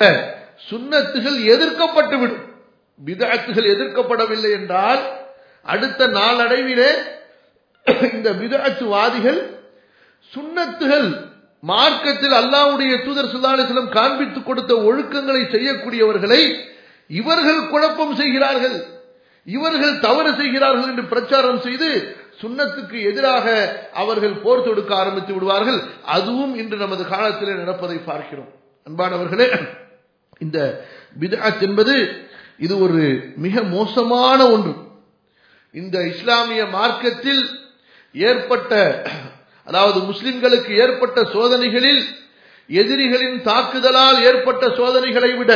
சுன்னத்துகள் எதிர்க்கப்பட்டுவிடும் பிதாத்துகள் எதிர்க்கப்படவில்லை என்றால் அடுத்த நாளடைவிலே இந்த பிதாத்துவாதிகள் சுன்னத்துகள் மார்க்கத்தில் அல்லாவுடைய தூதர் சுதாலிசலம் காண்பித்துக் கொடுத்த ஒழுக்கங்களை செய்யக்கூடியவர்களை இவர்கள் குழப்பம் செய்கிறார்கள் இவர்கள் தவறு செய்கிறார்கள் என்று பிரச்சாரம் செய்து சுண்ணத்துக்கு எதிராக அவர்கள் போர் தொடுக்க ஆரம்பித்து விடுவார்கள் அதுவும் இன்று நமது காலத்திலே நடப்பதை பார்க்கிறோம் அன்பானவர்களே இந்த பிதாத் என்பது இது ஒரு மிக மோசமான ஒன்று இந்த இஸ்லாமிய மார்க்கத்தில் ஏற்பட்ட அதாவது முஸ்லிம்களுக்கு ஏற்பட்ட சோதனைகளில் எதிரிகளின் தாக்குதலால் ஏற்பட்ட சோதனைகளை விட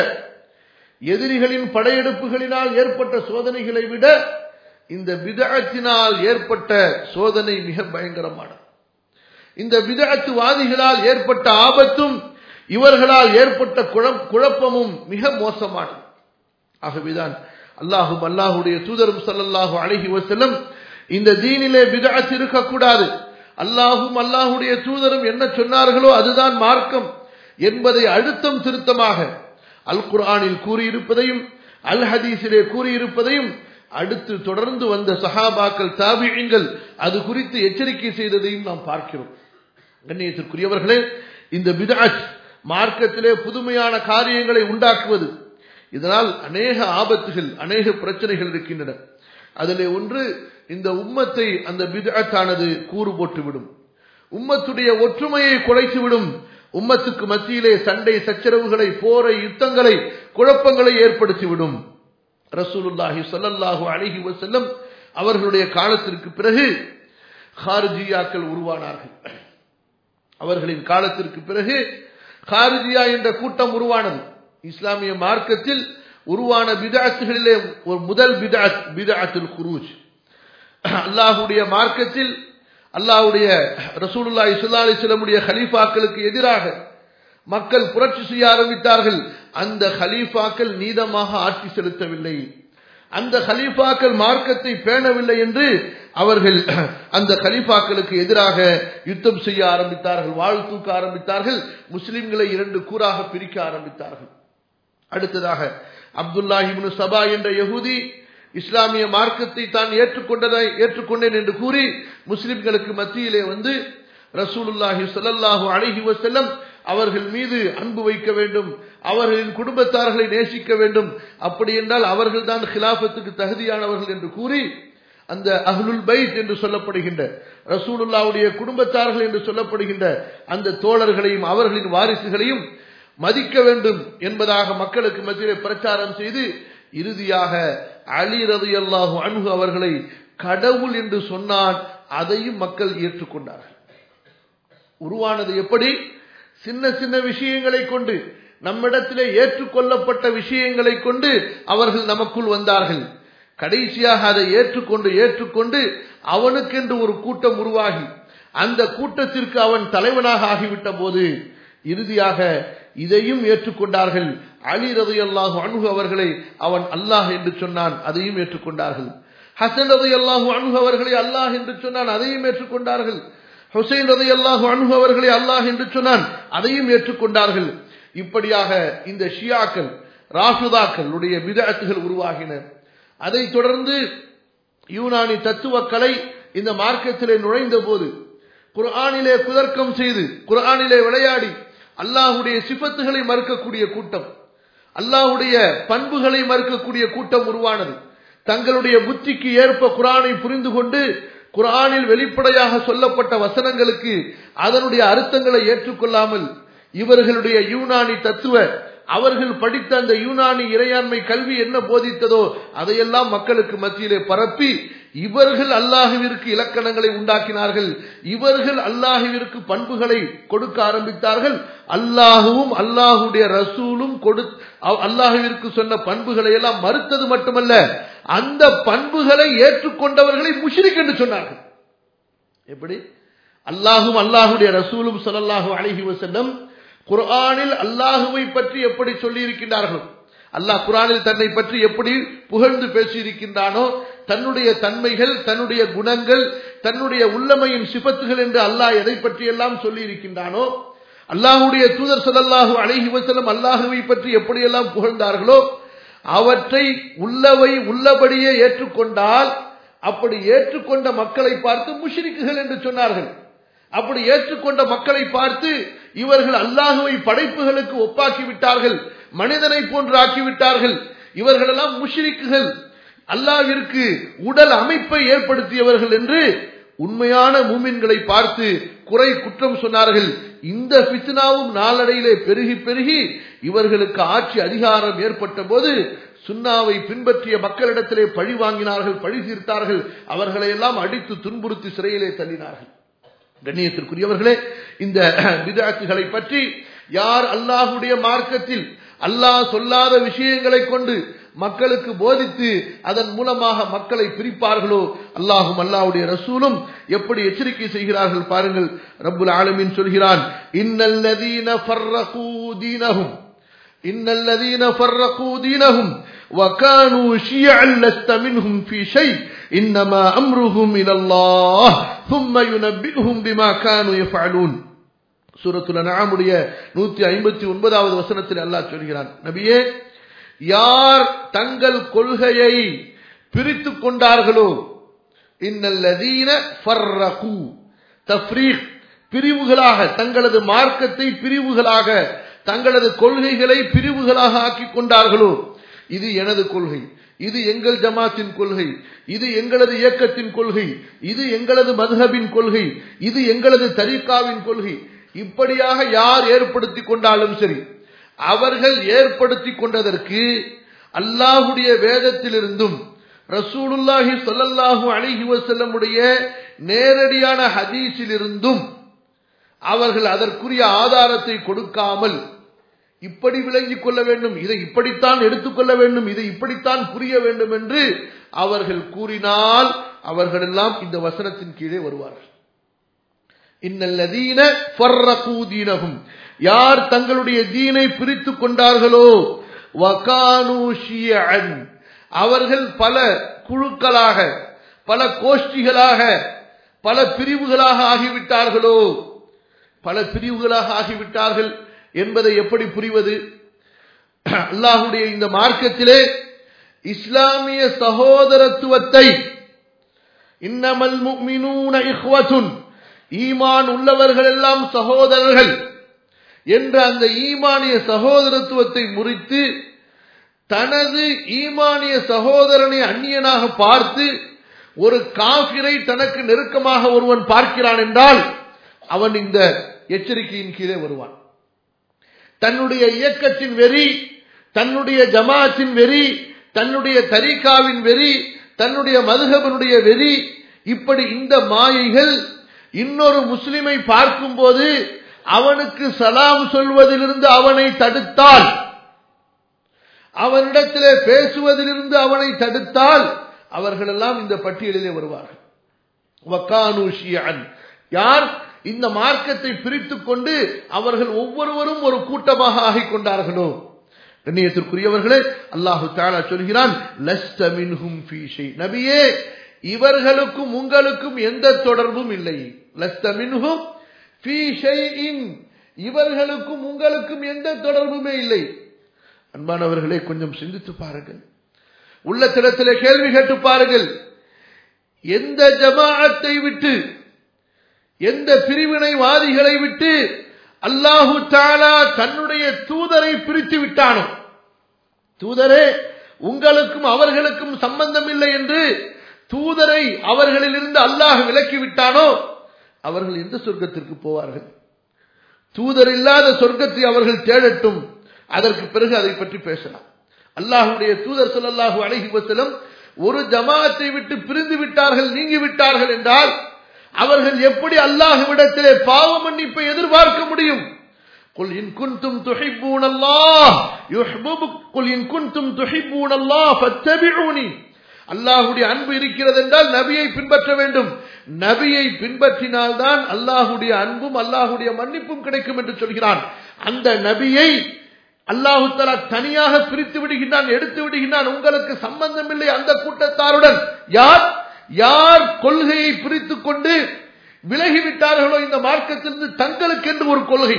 எதிரிகளின் படையெடுப்புகளினால் ஏற்பட்ட சோதனைகளை விட இந்த விதத்தினால் ஏற்பட்ட சோதனை மிக பயங்கரமானது இந்த விதத்துவாதிகளால் ஏற்பட்ட ஆபத்தும் இவர்களால் ஏற்பட்ட குழப்பமும் மிக மோசமானது ஆகவேதான் அல்லாஹும் அல்லாஹுடைய தூதரும் சல்லல்லாஹு அழகி வசலம் இந்த தீனிலே விதத் இருக்கக்கூடாது அல்லாஹும் அல்லாஹுடைய தூதரும் என்ன சொன்னார்களோ அதுதான் மார்க்கம் என்பதை அழுத்தம் திருத்தமாக அல் குர்ஆனில் கூறியிருப்பதையும் அல் ஹதீஸிலே கூறியிருப்பதையும் அடுத்து தொடர்ந்து வந்த சஹாபாக்கள் தாபியங்கள் அது குறித்து எச்சரிக்கை செய்ததையும் நாம் பார்க்கிறோம் கண்ணியத்திற்குரியவர்களே இந்த பிதாட் மார்க்கத்திலே புதுமையான காரியங்களை உண்டாக்குவது இதனால் அநேக ஆபத்துகள் அநேக பிரச்சனைகள் இருக்கின்றன அதிலே ஒன்று இந்த உம்மத்தை அந்த பிதாத்தானது கூறு போட்டுவிடும் உம்மத்துடைய ஒற்றுமையை குலைத்துவிடும் உம்மத்துக்கு மத்தியிலே சண்டை சச்சரவுகளை போரை யுத்தங்களை குழப்பங்களை ஏற்படுத்திவிடும் ரசூலுல்லாஹி சொல்லல்லாஹு அழகி வசல்லம் அவர்களுடைய காலத்திற்கு பிறகு ஹார்ஜியாக்கள் உருவானார்கள் அவர்களின் காலத்திற்கு பிறகு ஹார்ஜியா என்ற கூட்டம் உருவானது இஸ்லாமிய மார்க்கத்தில் உருவான பிதாத்துகளிலே ஒரு முதல் பிதாத் பிதாத்துல் குரூஜ் அல்லாஹுடைய மார்க்கத்தில் அல்லாஹுடைய ரசூலுல்லா இசுல்லா அலிஸ்லமுடைய ஹலீஃபாக்களுக்கு எதிராக மக்கள் புரட்சி செய்ய ஆரம்பித்தார்கள் அந்த ஹலீஃபாக்கள் நீதமாக ஆட்சி செலுத்தவில்லை அந்த ஹலீஃபாக்கள் மார்க்கத்தை பேணவில்லை என்று அவர்கள் அந்த கலீஃபாக்களுக்கு எதிராக யுத்தம் செய்ய ஆரம்பித்தார்கள் வாழ் தூக்க ஆரம்பித்தார்கள் முஸ்லிம்களை இரண்டு கூறாக பிரிக்க ஆரம்பித்தார்கள் அடுத்ததாக அப்துல்லாஹிபின் சபா என்ற யகுதி இஸ்லாமிய மார்க்கத்தை தான் ஏற்றுக்கொண்டதை ஏற்றுக்கொண்டேன் என்று கூறி முஸ்லிம்களுக்கு மத்தியிலே வந்து ரசூலுல்லாஹி சொல்லல்லாஹு அழகி வசல்லம் அவர்கள் மீது அன்பு வைக்க வேண்டும் அவர்களின் குடும்பத்தார்களை நேசிக்க வேண்டும் அப்படி என்றால் அவர்கள் தான் ஹிலாபத்துக்கு தகுதியானவர்கள் என்று கூறி அந்த அஹ்லுல் பைத் என்று சொல்லப்படுகின்ற ரசூலுல்லாவுடைய குடும்பத்தார்கள் என்று சொல்லப்படுகின்ற அந்த தோழர்களையும் அவர்களின் வாரிசுகளையும் மதிக்க வேண்டும் என்பதாக மக்களுக்கு மத்தியிலே பிரச்சாரம் செய்து இறுதியாக அலி ரது அல்லாஹு அன்பு அவர்களை கடவுள் என்று சொன்னான் அதையும் மக்கள் ஏற்றுக்கொண்டார்கள் உருவானது எப்படி சின்ன சின்ன விஷயங்களை கொண்டு நம்மிடத்திலே ஏற்றுக்கொள்ளப்பட்ட விஷயங்களை கொண்டு அவர்கள் நமக்குள் வந்தார்கள் கடைசியாக அதை ஏற்றுக்கொண்டு ஏற்றுக்கொண்டு அவனுக்கென்று ஒரு கூட்டம் உருவாகி அந்த கூட்டத்திற்கு அவன் தலைவனாக ஆகிவிட்ட போது இறுதியாக இதையும் ஏற்றுக்கொண்டார்கள் அலி ரது அல்லாஹு அணுகு அவர்களை அவன் அல்லாஹ் என்று சொன்னான் அதையும் ஏற்றுக்கொண்டார்கள் ஹசன் ரது அல்லாஹு அணுகு அவர்களை அல்லாஹ் என்று சொன்னான் அதையும் ஏற்றுக்கொண்டார்கள் ஹுசைன் ரதை அல்லாஹு அணுகு அவர்களை அல்லாஹ் என்று சொன்னான் அதையும் ஏற்றுக்கொண்டார்கள் இப்படியாக இந்த ஷியாக்கள் ராசுதாக்களுடைய விதத்துகள் உருவாகின அதை தொடர்ந்து யூனானி தத்துவக்கலை இந்த மார்க்கத்திலே நுழைந்த போது குர்ஆனிலே குதர்க்கம் செய்து குர்ஆனிலே விளையாடி அல்லாஹுடைய சிபத்துகளை மறுக்கக்கூடிய கூட்டம் அல்லாஹுடைய பண்புகளை மறுக்கக்கூடிய கூட்டம் உருவானது தங்களுடைய புத்திக்கு ஏற்ப குரானை புரிந்து கொண்டு குரானில் வெளிப்படையாக சொல்லப்பட்ட வசனங்களுக்கு அதனுடைய அர்த்தங்களை ஏற்றுக்கொள்ளாமல் இவர்களுடைய யூனானி தத்துவ அவர்கள் படித்த அந்த யூனானி இறையாண்மை கல்வி என்ன போதித்ததோ அதையெல்லாம் மக்களுக்கு மத்தியிலே பரப்பி இவர்கள் அல்லாஹுவிற்கு இலக்கணங்களை உண்டாக்கினார்கள் இவர்கள் அல்லாஹுவிற்கு பண்புகளை கொடுக்க ஆரம்பித்தார்கள் அல்லாஹுவும் அல்லாஹுடைய ரசூலும் கொடு அல்லாஹுவிற்கு சொன்ன பண்புகளை எல்லாம் மறுத்தது மட்டுமல்ல அந்த பண்புகளை ஏற்றுக்கொண்டவர்களை முஷிரிக் என்று சொன்னார்கள் எப்படி அல்லாஹும் அல்லாஹுடைய ரசூலும் சொல்லல்லாஹு அழகி வசல்லம் குர்ஆனில் அல்லாஹுவை பற்றி எப்படி சொல்லி இருக்கின்றார்கள் அல்லாஹ் குரானில் தன்னை பற்றி எப்படி புகழ்ந்து பேசியிருக்கின்றானோ தன்னுடைய தன்மைகள் தன்னுடைய குணங்கள் தன்னுடைய உள்ளமையின் சிபத்துகள் என்று அல்லாஹ் எதை பற்றியெல்லாம் சொல்லி இருக்கின்றானோ அல்லாஹுடைய தூதர் ஸல்லல்லாஹு அலைஹி வஸல்லம் அல்லாஹுவை பற்றி எப்படியெல்லாம் புகழ்ந்தார்களோ அவற்றை உள்ளவை உள்ளபடியே ஏற்றுக்கொண்டால் அப்படி ஏற்றுக்கொண்ட மக்களை பார்த்து முஷ்ரிக்குகள் என்று சொன்னார்கள் அப்படி ஏற்றுக்கொண்ட மக்களை பார்த்து இவர்கள் அல்லாஹுவை படைப்புகளுக்கு ஒப்பாக்கி விட்டார்கள் மனிதனை போன்று ஆக்கிவிட்டார்கள் இவர்களெல்லாம் முஷ்ரிக்குகள் அல்லாஹ்விற்கு உடல் அமைப்பை ஏற்படுத்தியவர்கள் என்று உண்மையான மூமின்களை பார்த்து குறை குற்றம் சொன்னார்கள் இந்த பித்னாவும் நாளடையிலே பெருகி பெருகி இவர்களுக்கு ஆட்சி அதிகாரம் ஏற்பட்ட போது சுன்னாவை பின்பற்றிய மக்களிடத்திலே பழி வாங்கினார்கள் பழி தீர்த்தார்கள் அவர்களை எல்லாம் அடித்து துன்புறுத்தி சிறையிலே தள்ளினார்கள் கண்ணியத்திற்குரியவர்களே இந்த விதாத்துகளை பற்றி யார் அல்லாஹுடைய மார்க்கத்தில் அல்லாஹ் சொல்லாத விஷயங்களை கொண்டு மக்களுக்கு போதித்து அதன் மூலமாக மக்களை பிரிப்பார்களோ அல்லாஹும் அல்லாஹ்வுடைய ரசூலும் எப்படி எச்சரிக்கை செய்கிறார்கள் பாருங்கள் ரப்புல் ஆலமீன் சொல்கிறான் இன்னல்லதீன ஃபர்ரகூ தீனஹும் இன்னல்லதீன ஃபர்ரகூ தீனஹும் وكانوا شيعا لست منهم في شيء إنما أمرهم إلى الله ثم ينبئهم بما كانوا يفعلون சூரத்துல நஆமுடைய நூத்தி ஐம்பத்தி ஒன்பதாவது வசனத்தில் அல்லாஹ் சொல்கிறான் நபியே யார் தங்கள் கொள்கையை பிரித்து கொண்டார்களோ இன்னல்லதீன ஃபர்ரகு தஃப்ரீக் பிரிவுகளாக தங்களது மார்க்கத்தை பிரிவுகளாக தங்களது கொள்கைகளை பிரிவுகளாக ஆக்கிக் கொண்டார்களோ இது எனது கொள்கை இது எங்கள் ஜமாத்தின் கொள்கை இது எங்களது இயக்கத்தின் கொள்கை இது எங்களது மதுஹபின் கொள்கை இது எங்களது தரிகாவின் கொள்கை இப்படியாக யார் ஏற்படுத்தி கொண்டாலும் சரி அவர்கள் ஏற்படுத்தி கொண்டதற்கு அல்லாஹுடைய வேதத்திலிருந்தும் ரசூலுல்லாஹி சொல்லல்லாஹு அலிஹி வசல்லமுடைய நேரடியான ஹதீஸிலிருந்தும் அவர்கள் அதற்குரிய ஆதாரத்தை கொடுக்காமல் இப்படி விளங்கிக் கொள்ள வேண்டும் இதை இப்படித்தான் எடுத்துக்கொள்ள வேண்டும் இதை இப்படித்தான் புரிய வேண்டும் என்று அவர்கள் கூறினால் அவர்களெல்லாம் இந்த வசனத்தின் கீழே வருவார்கள் இன்னல்லதீன ஃபர்ரகூ தீனஹும் யார் தங்களுடைய தீனை பிரித்து கொண்டார்களோ வகானு ஷியஅன் அவர்கள் பல குழுக்களாக பல கோஷ்டிகளாக பல பிரிவுகளாக ஆகிவிட்டார்களோ பல பிரிவுகளாக ஆகிவிட்டார்கள் என்பதை எப்படி புரிவது அல்லாஹுடைய இந்த மார்க்கத்திலே இஸ்லாமிய சகோதரத்துவத்தை இன்னமல் முக்மினூன இஹ்வத்துன் ஈமான் உள்ளவர்கள் எல்லாம் சகோதரர்கள் என்ற அந்த ஈமானிய சகோதரத்துவத்தை முறித்து தனது ஈமானிய சகோதரனை அந்நியனாக பார்த்து ஒரு காபிரை தனக்கு நெருக்கமாக ஒருவன் பார்க்கிறான் என்றால் அவன் இந்த எச்சரிக்கையின் கீழே வருவான் தன்னுடைய இயக்கத்தின் வெறி தன்னுடைய ஜமாத்தின் வெறி தன்னுடைய தரிகாவின் வெறி தன்னுடைய மதுகபனுடைய வெறி இப்படி இந்த மாயைகள் இன்னொரு முஸ்லிமை பார்க்கும்போது அவனுக்கு சலாம் சொல்வதிலிருந்து அவனை தடுத்தால் அவனிடத்திலே பேசுவதிலிருந்து அவனை தடுத்தால் அவர்களெல்லாம் இந்த பட்டியலிலே வருவார்கள் வக்கானூஷியன் யார் இந்த மார்க்கத்தை பிரித்துக் கொண்டு அவர்கள் ஒவ்வொருவரும் ஒரு கூட்டமாக ஆகிக் கொண்டார்களோ கண்ணியத்திற்குரியவர்களே அல்லாஹு தாலா சொல்கிறான் நபியே இவர்களுக்கும் உங்களுக்கும் எந்த தொடர்பும் இல்லை லஸ்த மின்ஹும் இவர்களுக்கும் உங்களுக்கும் எந்த தொடர்புமே இல்லை அன்பானவர்களே கொஞ்சம் சிந்தித்து பாருங்கள் உள்ளத்திடத்திலே கேள்வி கேட்டு பாருங்கள் எந்த ஜமாஅத்தை விட்டு எந்த பிரிவினைவாதிகளை விட்டு அல்லாஹு தாலா தன்னுடைய தூதரை பிரித்து விட்டானோ தூதரே உங்களுக்கும் அவர்களுக்கும் சம்பந்தம் இல்லை என்று தூதரை அவர்களிலிருந்து அல்லாஹ் விலக்கி விட்டானோ அவர்கள் எந்த சொர்க்கத்திற்கு போவார்கள் தூதர் இல்லாத சொர்க்கத்தை அவர்கள் தேடட்டும் அதற்கு பிறகு அதை பற்றி பேசலாம் அல்லாஹுடைய தூதர் சொல்லல்லாஹு அழகி வசலம் ஒரு ஜமாத்தை விட்டு பிரிந்து விட்டார்கள் நீங்கி விட்டார்கள் என்றால் அவர்கள் எப்படி அல்லாஹ்விடத்திலே பாவ மன்னிப்பை எதிர்பார்க்க முடியும் قل إن كنتم تحبون الله يحببك قل إن كنتم تحبون الله فاتبعوني அல்லாஹுடைய அன்பு இருக்கிறது என்றால் நபியை பின்பற்ற வேண்டும் நபியை பின்பற்றினால்தான் அல்லாஹுடைய அன்பும் அல்லாஹுடைய மன்னிப்பும் கிடைக்கும் என்று சொல்கிறான் அந்த நபியை அல்லாஹு தலா தனியாக பிரித்து விடுகின்றான் எடுத்து விடுகின்றான் உங்களுக்கு சம்பந்தம் இல்லை அந்த கூட்டத்தாருடன் யார் யார் கொள்கையை பிரித்துக் கொண்டு விலகிவிட்டார்களோ இந்த மார்க்கத்திலிருந்து தங்களுக்கென்று ஒரு கொள்கை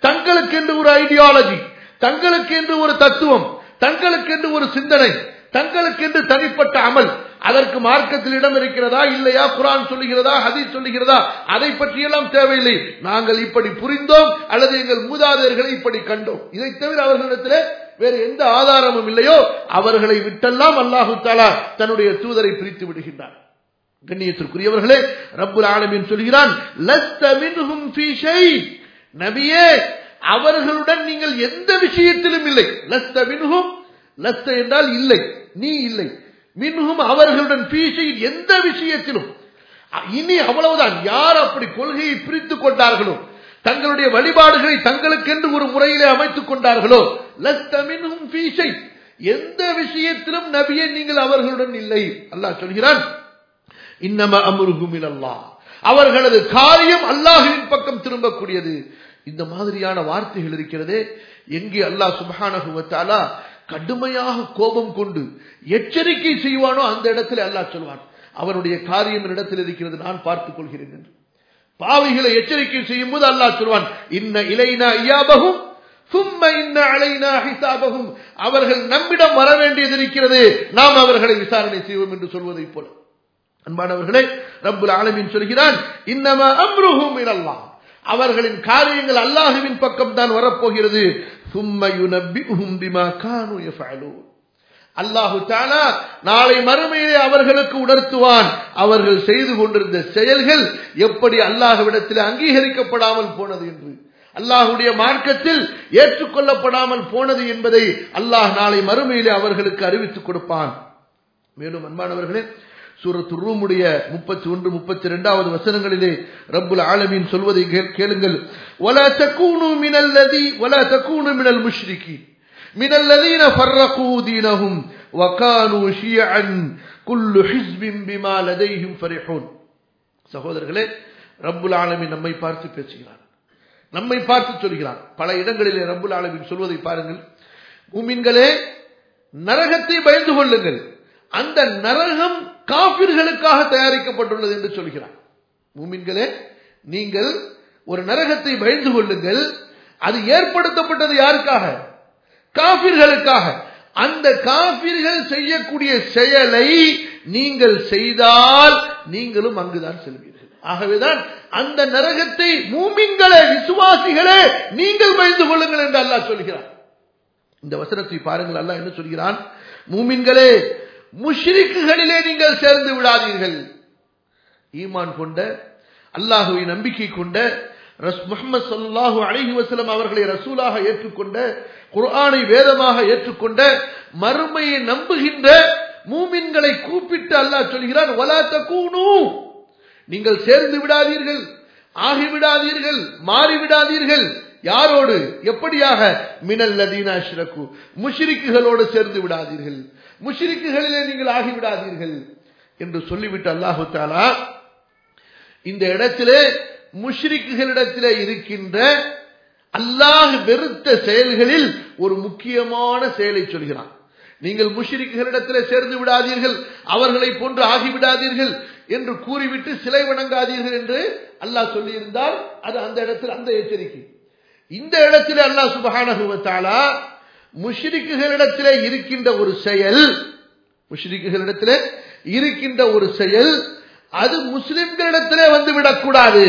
தங்களுக்கு என்று ஒரு ஐடியாலஜி தங்களுக்கு என்று ஒரு தத்துவம் தங்களுக்கு என்று ஒரு சிந்தனை தங்களுக்கு என்று தனிப்பட்ட அமல் அதற்கு மார்க்கத்தில் இடம் இருக்கிறதா இல்லையா குரான் சொல்லுகிறதா ஹதீஸ் சொல்லுகிறதா அதை பற்றியெல்லாம் தேவையில்லை நாங்கள் இப்படி புரிந்தோம் அல்லது எங்கள் மூதாதையர்களை இப்படி கண்டோம் இதை தவிர அவர்களிடத்தில் வேறு எந்த ஆதாரமும் இல்லையோ அவர்களை விட்டெல்லாம் அல்லாஹு தாலா தன்னுடைய தூதரை பிரித்து விடுகின்றார் கண்ணியத்திற்குரியவர்களே ரப்புல் ஆலமீன் சொல்கிறான் லஸ்த மின்ஹும் ஃபீ ஷை நபியே அவர்களுடன் நீங்கள் எந்த விஷயத்திலும் இல்லை லஸ்த மின்ஹும் லஸ்த என்றால் இல்லை நீ இல்லை மின்ஹும் அவர்களுடன் பீஷையில் எந்த விஷயத்திலும் இனி அவ்வளவுதான் யார் அப்படி கொள்கையை பிரித்துக் கொண்டார்களோ தங்களுடைய வழிபாடுகளை தங்களுக்கென்று ஒரு முறையிலே அமைத்துக் கொண்டார்களோ லஸ்த மின்ஹும் பீஷை எந்த விஷயத்திலும் நபியை நீங்கள் அவர்களுடன் இல்லை அல்லாஹ் சொல்கிறான் இன்னம அமுருகும் அல்லாஹ் அவர்களது காரியம் அல்லாஹுவின் பக்கம் திரும்பக்கூடியது இந்த மாதிரியான வார்த்தைகள் இருக்கிறதே எங்கே அல்லாஹ் சுபஹானகுவத்தாலா கடுமையாக கோபம் கொண்டு எச்சரிக்கை செய்வானோ அந்த இடத்துல அல்லாஹ் சொல்வான் அவனுடைய காரியம் இடத்தில் இருக்கிறது நான் பார்த்துக் கொள்கிறேன் என்று பாவிகளை எச்சரிக்கை செய்யும் போது அல்லாஹ் சொல்வான் இன்ன இலைனா ஐயாபகும் சும்ம இன்ன அலைனா ஹிசாபகும் அவர்கள் நம்மிடம் வர வேண்டியது இருக்கிறது நாம் அவர்களை விசாரணை செய்வோம் என்று சொல்வதை போல அன்பானவர்களே ரப்புல் ஆலமீன் சொல்கிறான் இன்னமா அம்ருஹும் இலல்லாஹ் அவர்களின் காரியங்கள் அல்லாஹுவின் பக்கம் தான் வரப்போகிறது அல்லாஹு தாலா நாளை மறுமையிலே அவர்களுக்கு உணர்த்துவான் அவர்கள் செய்து கொண்டிருந்த செயல்கள் எப்படி அல்லாஹுவிடத்தில் அங்கீகரிக்கப்படாமல் போனது என்று அல்லாஹுடைய மார்க்கத்தில் ஏற்றுக்கொள்ளப்படாமல் போனது என்பதை அல்லாஹ் நாளை மறுமையிலே அவர்களுக்கு அறிவித்துக் கொடுப்பான் மேலும் அன்பானவர்களே சூரத்து ரூமுடைய முப்பத்தி ஒன்று முப்பத்தி இரண்டாவது வசனங்களிலே ரப்புல் ஆலமீன் சொல்வதை கேளுங்கள் ولا تكونوا من الذي ولا تكونوا من المشركين من الذين فرقوا دينهم وكانوا شيعا كل حزب بما لديهم فرحون சகோதரர்களே ரப்புல் ஆலமீன் நம்மை பார்த்து பேசுகிறார் நம்மை பார்த்து சொல்கிறான் பல இடங்களிலே ரப்புல் ஆலமீன் சொல்வதை பாருங்கள் மூமின்களே நரகத்தை பயந்து கொள்ளுங்கள் அந்த நரகம் காபிர்களுக்காக தயாரிக்கப்பட்டுள்ளது என்று சொல்கிறார் மூமின்களே நீங்கள் ஒரு நரகத்தை பயந்து கொள்ளுங்கள் அது ஏற்படுத்தப்பட்டது யாருக்காக காபிர்களுக்காக அந்த காபிர்கள் செய்யக்கூடிய செயலை நீங்கள் செய்தால் நீங்களும் அங்குதான் செல்வீர்கள் ஆகவேதான் அந்த நரகத்தை மூமின்களே விசுவாசிகளே நீங்கள் பயந்து கொள்ளுங்கள் என்று அல்லாஹ் சொல்கிறார் இந்த வசனத்தை பாருங்கள் அல்லாஹ் என்ன சொல்கிறான் மூமின்களே முஷ்ரிக்குகளிலே நீங்கள் சேர்ந்து விடாதீர்கள் ஈமான் கொண்ட அல்லாஹுவை நம்பிக்கை கொண்ட ரஸ் முகமது சொல்லாஹு அழகி வசலம் அவர்களை ரசூலாக ஏற்றுக்கொண்ட குர்ஆனை வேதமாக ஏற்றுக்கொண்ட மறுமையை நம்புகின்ற மூமின்களை கூப்பிட்டு அல்லாஹ் சொல்கிறார் வலா தக்கூனு நீங்கள் சேர்ந்து விடாதீர்கள் ஆகிவிடாதீர்கள் மாறிவிடாதீர்கள் யாரோடு எப்படியாக மினல் லதீனா ஷ்ரகு முஷ்ரிக்குகளோடு சேர்ந்து விடாதீர்கள் முஷ்ரிக்குகளிலே நீங்கள் ஆகிவிடாதீர்கள் என்று சொல்லிவிட்டு அல்லாஹு தாலா இந்த இடத்திலே முஷ்ரிக்குகளிடத்திலே இருக்கின்ற அல்லாஹ் வெறுத்த செயல்களில் ஒரு முக்கியமான செயலை சொல்கிறான் நீங்கள் முஷ்ரிக்குகளிடத்திலே சேர்ந்து விடாதீர்கள் அவர்களை போன்று ஆகிவிடாதீர்கள் என்று கூறிவிட்டு சிலை வணங்காதீர்கள் என்று அல்லாஹ் சொல்லியிருந்தால் அது அந்த இடத்தில் அந்த எச்சரிக்கை இந்த இடத்தில் அல்லாஹ் சுபகானகுவத்தாலா முஷ்ரிக்குகளிடத்திலே இருக்கின்ற ஒரு செயல் முஷ்ரிக்குகளிடத்திலே இருக்கின்ற ஒரு செயல் அது முஸ்லிம்களிடத்திலே வந்து விடக்கூடாது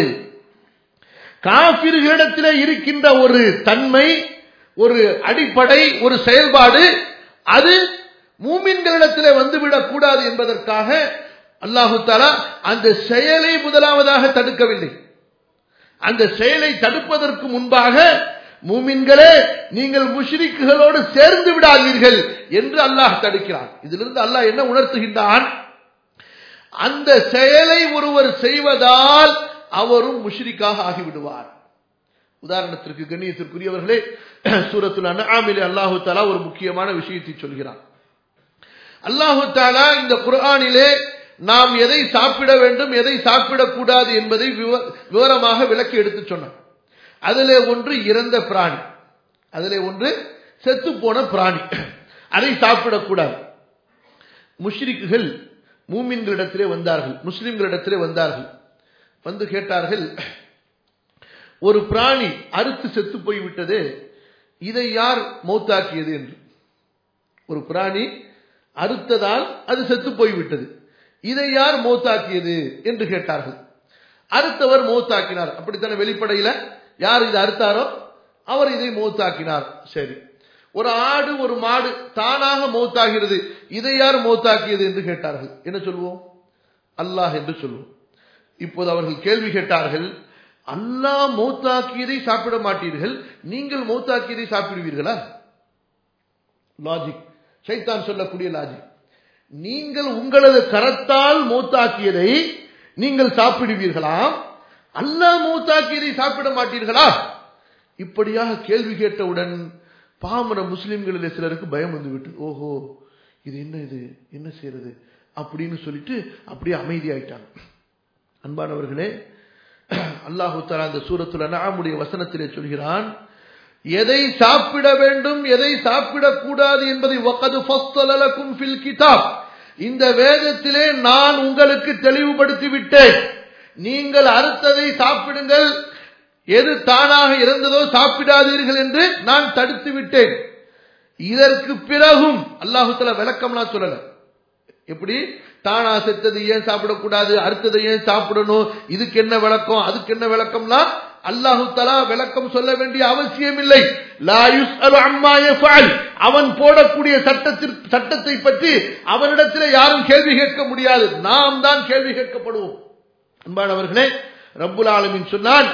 காபிர்களிடத்திலே இருக்கின்ற ஒரு தன்மை ஒரு அடிப்படை ஒரு செயல்பாடு அது மூமின்களிடத்திலே வந்துவிடக் கூடாது என்பதற்காக அல்லாஹு தாலா அந்த செயலை முதலாவதாக தடுக்கவில்லை அந்த செயலை தடுப்பதற்கு முன்பாக மூமின்களே நீங்கள் முஷ்ரிக்குகளோடு சேர்ந்து விடாதீர்கள் என்று அல்லாஹ் தடுக்கிறான் இதிலிருந்து அல்லாஹ் என்ன உணர்த்துகின்றான் அந்த செயலை ஒருவர் செய்வதால் அவரும் முஷ்ரிக்காக ஆகிவிடுவார் உதாரணத்திற்கு கண்ணியத்திற்குரியவர்களே சூரத்துல் அன்ஆமிலே அல்லாஹு தாலா ஒரு முக்கியமான விஷயத்தை சொல்கிறான் அல்லாஹு தாலா இந்த குர்ஆனிலே நாம் எதை சாப்பிட வேண்டும் எதை சாப்பிடக்கூடாது என்பதை விவரமாக விளக்கி எடுத்து சொன்னார் அதிலே ஒன்று இறந்த பிராணி அதிலே ஒன்று செத்து போன பிராணி அதை சாப்பிடக்கூடாது முஷ்ரிக்குகள் மூமின்களிடத்திலே வந்தார்கள் முஸ்லிம்களிடத்திலே வந்தார்கள் வந்து கேட்டார்கள் ஒரு பிராணி அறுத்து செத்து போய்விட்டது இதை யார் மௌத்தாக்கியது என்று ஒரு பிராணி அறுத்ததால் அது செத்து போய்விட்டது இதை யார் மௌத்தாக்கியது என்று கேட்டார்கள் அறுத்தவர் மௌத்தாக்கினார் அப்படித்தானே வெளிப்படையில யார் இதை அறுத்தாரோ அவர் இதை மௌத்தாக்கினார் சரி ஒரு ஆடு ஒரு மாடு தானாக மௌத்தாகிறது இதை யார் மௌத்தாக்கியது என்று கேட்டார்கள் என்ன சொல்வோம் அல்லாஹ் என்று சொல்வோம் இப்போது அவர்கள் கேள்வி கேட்டார்கள் அல்லாஹ் மௌத்தாக்கியதை சாப்பிட மாட்டீர்கள் நீங்கள் மௌத்தாக்கியதை சாப்பிடுவீர்களா லாஜிக் சைத்தான் சொல்லக்கூடிய லாஜிக் நீங்கள் உங்களது கரத்தால் மூத்தாக்கியதை நீங்கள் சாப்பிடுவீர்களாம் அல்லாஹ் மூத்தாக்கியதை சாப்பிட மாட்டீர்களா இப்படியாக கேள்வி கேட்டவுடன் பாமர முஸ்லிம்களில் சிலருக்கு பயம் வந்துவிட்டு ஓஹோ இது என்ன இது என்ன செய்யறது அப்படின்னு சொல்லிட்டு அப்படியே அமைதியாயிட்டாங்க அன்பானவர்களே அல்லாஹு தலா அந்த சூரத்துல நாமுடைய வசனத்திலே சொல்கிறான் எதை சாப்பிட வேண்டும் எதை சாப்பிடக்கூடாது என்பதை வகது ஃபஸ்தலலக்கும் ஃபில் கிதாப் இந்த வேதத்திலே நான் உங்களுக்கு தெளிவுபடுத்தி விட்டேன் நீங்கள் அறுத்ததை சாப்பிடுங்கள் எது தானாக இருந்ததோ சாப்பிடாதீர்கள் என்று நான் தடுத்து விட்டேன் இதற்கு பிறகும் அல்லாஹு தலா விளக்கம்லாம் சொல்லல எப்படி தானா செத்தது ஏன் சாப்பிடக்கூடாது அடுத்ததை ஏன் சாப்பிடணும் இதுக்கு என்ன விளக்கம் அதுக்கு என்ன விளக்கம்னா அல்லாஹு தலா விளக்கம் சொல்ல வேண்டிய அவசியம் இல்லை அவன் போடக்கூடிய சட்டத்திற்கு சட்டத்தை பற்றி அவனிடத்தில் யாரும் கேள்வி கேட்க முடியாது நாம் தான் கேள்வி கேட்கப்படுவோம் அன்பானவர்களே ரப்புல் ஆலமின் சொன்னான்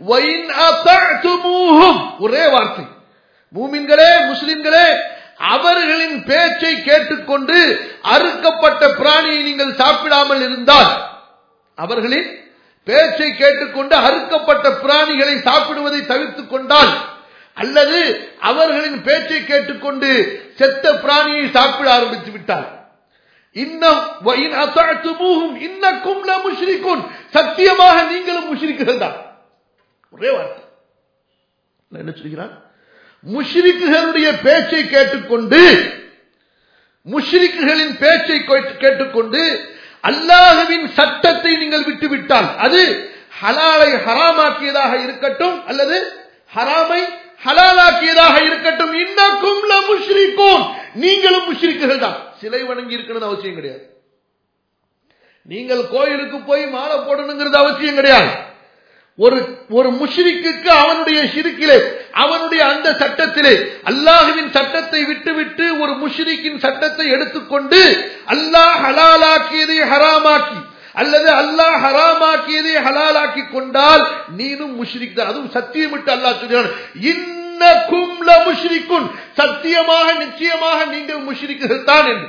ஒரே வார்த்தை மூமின்களே முஸ்லிம்களே அவர்களின் பேச்சை கேட்டுக்கொண்டு அறுக்கப்பட்ட பிராணியை நீங்கள் சாப்பிடாமல் இருந்தால் அவர்களின் பேச்சை கேட்டுக்கொண்டு அறுக்கப்பட்ட பிராணிகளை சாப்பிடுவதை தவிர்த்துக் கொண்டால் அல்லது அவர்களின் பேச்சை கேட்டுக்கொண்டு செத்த பிராணியை சாப்பிட ஆரம்பித்து விட்டால் இன்னும் இன்னக்கும் முஷ்ரிக்கும் சத்தியமாக நீங்களும் முஷ்ரிக்குகள் தான் ஒரே வார்த்தை என்ன சொல்கிறான் முஷ்ரிக்குகளுடைய பேச்சை கேட்டுக்கொண்டு முஷ்ரிக்குகளின் பேச்சை கேட்டுக்கொண்டு அல்லாஹுவின் சட்டத்தை நீங்கள் விட்டுவிட்டால் அது ஹலாலை ஹராமாக்கியதாக இருக்கட்டும் அல்லது ஹராமை ஹலாலாக்கியதாக இருக்கட்டும் இன்னக்கும் முஷ்ரிக்கும் நீங்களும் முஷ்ரிக்குகள் தான் சிலை வணங்கி இருக்கணும்னு அவசியம் கிடையாது நீங்கள் கோயிலுக்கு போய் மாலை போடணுங்கிறது அவசியம் கிடையாது ஒரு ஒரு முஷ்ரிக்கு அவனுடைய சிறுக்கிலே அவனுடைய அந்த சட்டத்திலே அல்லாஹுவின் சட்டத்தை விட்டுவிட்டு ஒரு முஷ்ரிக்கின் சட்டத்தை எடுத்துக்கொண்டு அல்லாஹ் ஹலாலாக்கியதை ஹராமாக்கி அல்லது அல்லாஹ் ஹராமாக்கியதை ஹலாலாக்கி கொண்டால் நீனும் முஷ்ரிக் தான் அதுவும் சத்தியமிட்டு அல்லாஹ் சொல்கிறான் இன்னக்கும் முஷ்ரிக்குன் சத்தியமாக நிச்சயமாக நீங்கள் முஷ்ரிக்குகள் தான் என்று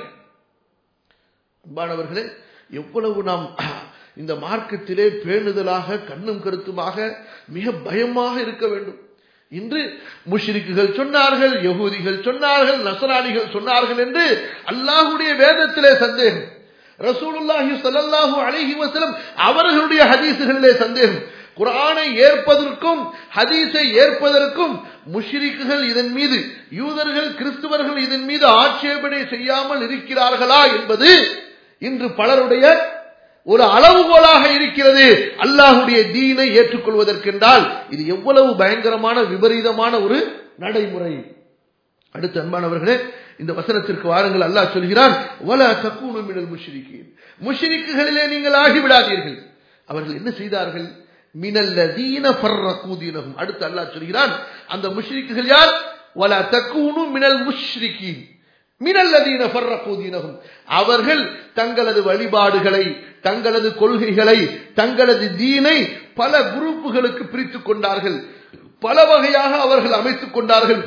அன்பானவர்களே எவ்வளவு நாம் இந்த மார்க்கத்திலே பேணுதலாக கண்ணும் கருத்துமாக மிக பயமாக இருக்க வேண்டும் இன்று முஷ்ரிக்குகள் சொன்னார்கள் யகூதிகள் சொன்னார்கள் நசராணிகள் சொன்னார்கள் என்று அல்லாஹுடைய வேதத்திலே சந்தேகம் ரசூலுல்லாஹி ஸல்லல்லாஹு அலைஹி வஸல்லம் அவர்களுடைய ஹதீசுகளிலே சந்தேகம் குரானை ஏற்பதற்கும் ஹதீஸை ஏற்பதற்கும் முஷ்ரிக்குகள் இதன் மீது யூதர்கள் கிறிஸ்துவர்கள் இதன் மீது ஆட்சேபனை செய்யாமல் இருக்கிறார்களா என்பது இன்று பலருடைய ஒரு அளவுகோலாக இருக்கிறது அல்லாஹுடைய தீனை ஏற்றுக்கொள்வதற்கென்றால் இது எவ்வளவு பயங்கரமான விபரீதமான ஒரு நடைமுறை அடுத்து அன்பானவர்களே இந்த வசனத்திற்கு வாருங்கள் அல்லாஹ் சொல்கிறான் வல தக்கூனும் மினல் முஷ்ரிக்கீன் முஷ்ரிக்குகளிலே நீங்கள் ஆகிவிடாதீர்கள் அவர்கள் என்ன செய்தார்கள் மினல்லதீன ஃபர்ரகூதீனஹும் அடுத்து அல்லாஹ் சொல்கிறான் அந்த முஷ்ரிக்குகள் யார் வல தக்கூனு மினல் முஷ்ரிக்கீன் மினல்லதீன ஃபர்ரகூதீனஹும் அவர்கள் தங்களது வழிபாடுகளை தங்களது கொள்கைகளை தங்களது தீனை பல குரூப்புகளுக்கு பிரித்துக் கொண்டார்கள் பல வகையாக அவர்கள் அமைத்துக் கொண்டார்கள்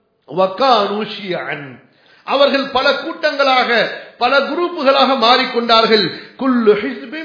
அவர்கள் பல கூட்டங்களாக பல குரூப்புகளாக மாறிக்கொண்டார்கள் குல்லு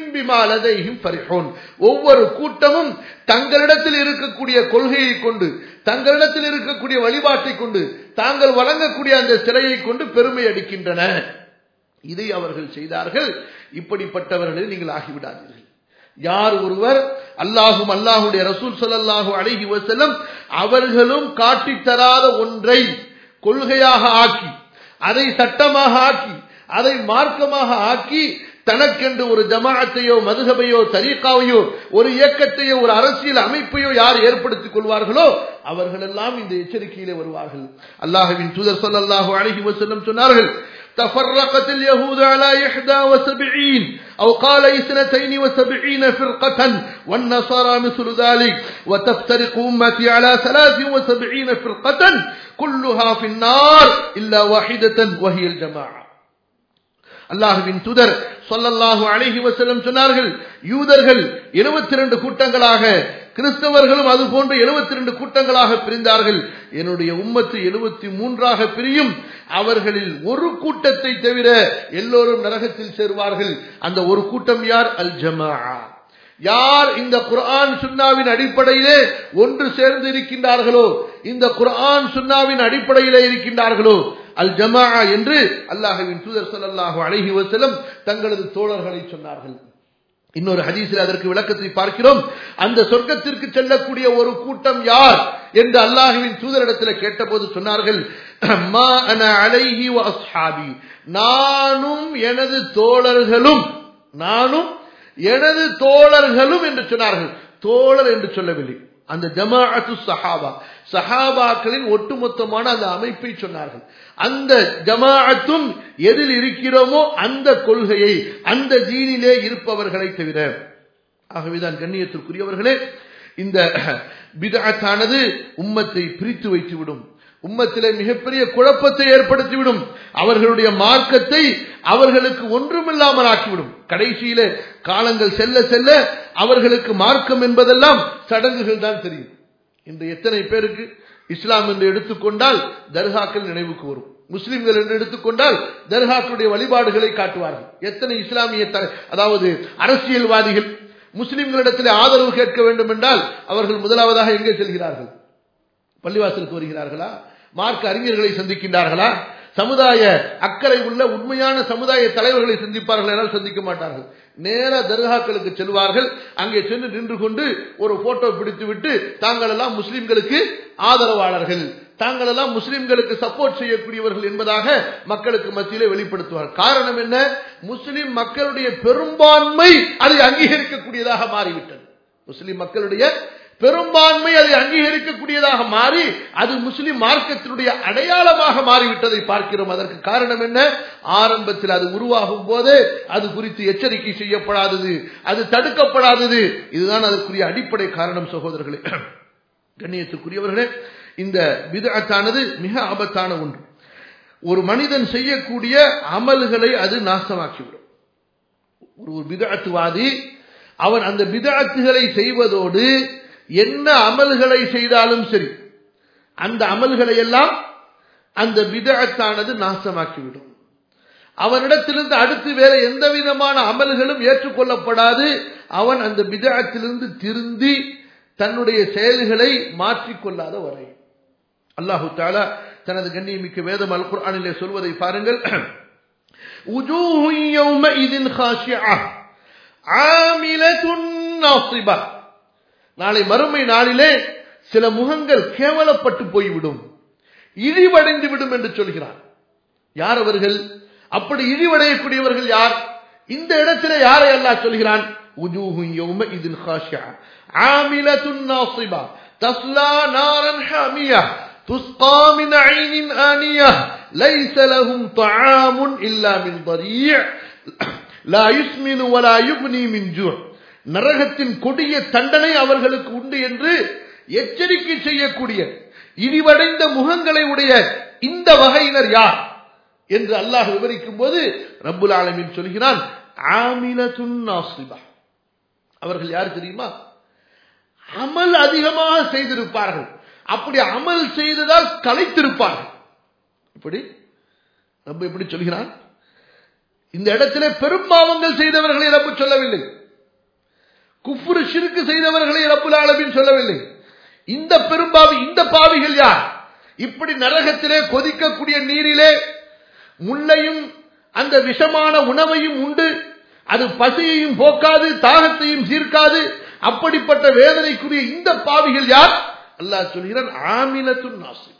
ஒவ்வொரு கூட்டமும் தங்களிடத்தில் இருக்கக்கூடிய கொள்கையை கொண்டு தங்களிடத்தில் இருக்கக்கூடிய வழிபாட்டை கொண்டு தாங்கள் வழங்கக்கூடிய அந்த சிலையை கொண்டு பெருமை அடிக்கின்றன இதை அவர்கள் செய்தார்கள் இப்படிப்பட்டவர்களை நீங்கள் ஆகிவிடாதீர்கள் யார் ஒருவர் அல்லாஹும் அல்லாஹுடைய ரசூல் சல்லாஹூ அழகி வசலம் அவர்களும் காட்டித்தராத ஒன்றை கொள்கையாக ஆக்கி அதை சட்டமாக ஆக்கி அதை மார்க்கமாக ஆக்கி தனக்கென்று ஒரு ஜமாஅத்தையோ மதுகபையோ தரீக்காவையோ ஒரு இயக்கத்தையோ ஒரு அரசியல் அமைப்பையோ யார் ஏற்படுத்திக் கொள்வார்களோ அவர்கள் எல்லாம் இந்த எச்சரிக்கையிலே வருவார்கள் அல்லாஹுவின் தூதர் ஸல்லல்லாஹு அலைஹி வஸல்லம் சொன்னார்கள் تفرقت اليهود على إحدى وسبعين أو قال اثنتين وسبعين فرقة والنصارى مثل ذلك وتفترق أمتي على ثلاث وسبعين فرقة كلها في النار إلا واحدة وهي الجماعة அல்லாஹுவின் துதர் சொல்லல்லாஹு அழகி வசலம் சொன்னார்கள் யூதர்கள் எழுபத்தி ரெண்டு கூட்டங்களாக கிறிஸ்தவர்களும் அது போன்று எழுபத்தி ரெண்டு கூட்டங்களாக பிரிந்தார்கள் என்னுடைய உம்மத்து எழுபத்தி மூன்றாக பிரியும் அவர்களில் ஒரு கூட்டத்தை தவிர எல்லோரும் நரகத்தில் சேருவார்கள் அந்த ஒரு கூட்டம் யார் அல் ஜமா யார் இந்த குர்ஆன் சுன்னாவின் அடிப்படையிலே ஒன்று சேர்ந்து இருக்கின்றார்களோ இந்த குர்ஆன் சுன்னாவின் அடிப்படையிலே இருக்கின்றார்களோ அல் ஜமா என்று அல்லாஹுவின் தூதர் ஸல்லல்லாஹு அலைஹி வஸல்லம் தங்களது தோழர்களை சொன்னார்கள் இன்னொரு ஹதீஸில் அதற்கு விளக்கத்தை பார்க்கிறோம் அந்த சொர்க்கத்திற்கு செல்லக்கூடிய ஒரு கூட்டம் யார் என்று அல்லாஹுவின் தூதரிடத்தில் கேட்டபோது சொன்னார்கள் மா அன அலைஹி வ அஸ்ஹாபி நானும் எனது தோழர்களும் நானும் எனது தோழர்களும் என்று சொன்னார்கள் தோழர் என்று சொல்லவில்லை அந்த ஜமாஅத்து சஹாபா சஹாபாக்களின் ஒட்டுமொத்தமான அந்த அமைப்பை சொன்னார்கள் அந்த ஜமாஅத்தும் எதில் இருக்கிறோமோ அந்த கொள்கையை அந்த தீனிலே இருப்பவர்களை தவிர ஆகவேதான் கண்ணியத்திற்குரியவர்களே இந்த பிதாத்தானது உம்மத்தை பிரித்து வைத்துவிடும் உம்மத்திலே மிகப்பெரிய குழப்பத்தை ஏற்படுத்திவிடும் அவர்களுடைய மார்க்கத்தை அவர்களுக்கு ஒன்றுமில்லாமல் ஆக்கிவிடும் கடைசியில காலங்கள் செல்ல செல்ல அவர்களுக்கு மார்க்கம் என்பதெல்லாம் சடங்குகள் தான் தெரியும் இன்று எத்தனை பேருக்கு இஸ்லாம் என்று எடுத்துக்கொண்டால் தர்காக்கள் நினைவுக்கு வரும் முஸ்லிம்கள் என்று எடுத்துக்கொண்டால் தர்காக்களுடைய வழிபாடுகளை காட்டுவார்கள் எத்தனை இஸ்லாமிய அதாவது அரசியல்வாதிகள் முஸ்லிம்களிடத்தில் ஆதரவு கேட்க வேண்டும் என்றால் அவர்கள் முதலாவதாக எங்கே செல்கிறார்கள் பள்ளிவாசலுக்கு வருகிறார்களா மார்க்க அறிஞர்களை சந்திக்கின்றார்களா சமுதாய அக்கறை உள்ள உண்மையான சமுதாய தலைவர்களை சந்திப்பார்கள் என்றால் சந்திக்க மாட்டார்கள் நேர தர்காக்களுக்கு செல்வார்கள் அங்கே சென்று நின்று கொண்டு ஒரு போட்டோ பிடித்து விட்டு தாங்கள் எல்லாம் முஸ்லிம்களுக்கு ஆதரவாளர்கள் தாங்கள் எல்லாம் முஸ்லிம்களுக்கு சப்போர்ட் செய்யக்கூடியவர்கள் என்பதாக மக்களுக்கு மத்தியிலே வெளிப்படுத்துவார்கள் காரணம் என்ன முஸ்லிம் மக்களுடைய பெரும்பான்மை அதை அங்கீகரிக்கக்கூடியதாக மாறிவிட்டது முஸ்லிம் மக்களுடைய பெரும்பான்மை அதை அங்கீகரிக்கக்கூடியதாக மாறி அது முஸ்லிம் மார்க்கத்தினுடைய அடையாளமாக மாறிவிட்டதை பார்க்கிறோம் அதற்கு காரணம் என்ன ஆரம்பத்தில் அது உருவாகும் போது அது குறித்து எச்சரிக்கை செய்யப்படாதது அது தடுக்கப்படாதது இதுதான் அதற்குரிய அடிப்படை காரணம் சகோதரர்களே கண்ணியத்துக்குரியவர்களே இந்த விதத்தானது மிக ஆபத்தான ஒன்று ஒரு மனிதன் செய்யக்கூடிய அமல்களை அது நாசமாக்கிவிடும் ஒரு விதத்துவாதி அவன் அந்த விதத்துகளை செய்வதோடு என்ன அமல்களை செய்தாலும் சரி அந்த அமல்களை எல்லாம் அந்த விதத்தானது நாசமாக்கிவிடும் அவனிடத்திலிருந்து அடுத்து வேற எந்த விதமான அமல்களும் ஏற்றுக்கொள்ளப்படாது அவன் அந்த விதத்திலிருந்து திருந்தி தன்னுடைய செயல்களை மாற்றிக்கொள்ளாத வரை அல்லாஹு தாலா தனது கண்ணியமிக்க வேதம் அல் குர்ஆனிலே சொல்வதை பாருங்கள் وجوه يومئذ خاشعة عاملة ناصبة நாளை மறுமை நாளிலே சில முகங்கள் கேவலப்பட்டு போய்விடும் இழிவடைந்து விடும் என்று சொல்கிறார் யார் அவர்கள் அப்படி இழிவடையக்கூடியவர்கள் யார் இந்த இடத்திலே யாரை அல்லாஹ் சொல்கிறான் وجوه يومئذ خاشعة عاملة ناصبة تصلى نارا حامية تسقى من عين آنية ليس لهم طعام إلا من ضريع لا يسمن ولا يغني من جوع நரகத்தின் கொடிய தண்டனை அவர்களுக்கு உண்டு என்று எச்சரிக்கை செய்யக்கூடிய இழிவடைந்த முகங்களை உடைய இந்த வகையினர் யார் என்று அல்லாஹ் விவரிக்கும் போது ரப்புல் ஆலமின் சொல்கிறான் ஆமிலத்துன் நாசிபா அவர்கள் யார் தெரியுமா அமல் அதிகமாக செய்திருப்பார்கள் அப்படி அமல் செய்ததால் கலைத்திருப்பார்கள் இப்படி ரப்பு எப்படி சொல்கிறான் இந்த இடத்திலே பெரும்பாவங்கள் செய்தவர்களை ரப்பு சொல்லவில்லை குஃபுரு சிறுக்கு செய்தவர்களை ரப்புல் ஆலமின் சொல்லவில்லை இந்த பெரும்பாவி இந்த பாவிகள் யார் இப்படி நரகத்திலே கொதிக்கக்கூடிய நீரிலே முள்ளையும் அந்த விஷமான உணவையும் உண்டு அது பசியையும் போக்காது தாகத்தையும் சீர்க்காது அப்படிப்பட்ட வேதனைக்குரிய இந்த பாவிகள் யார் அல்லாஹ் சொல்கிறான் ஆமினத்துன் நாசிபா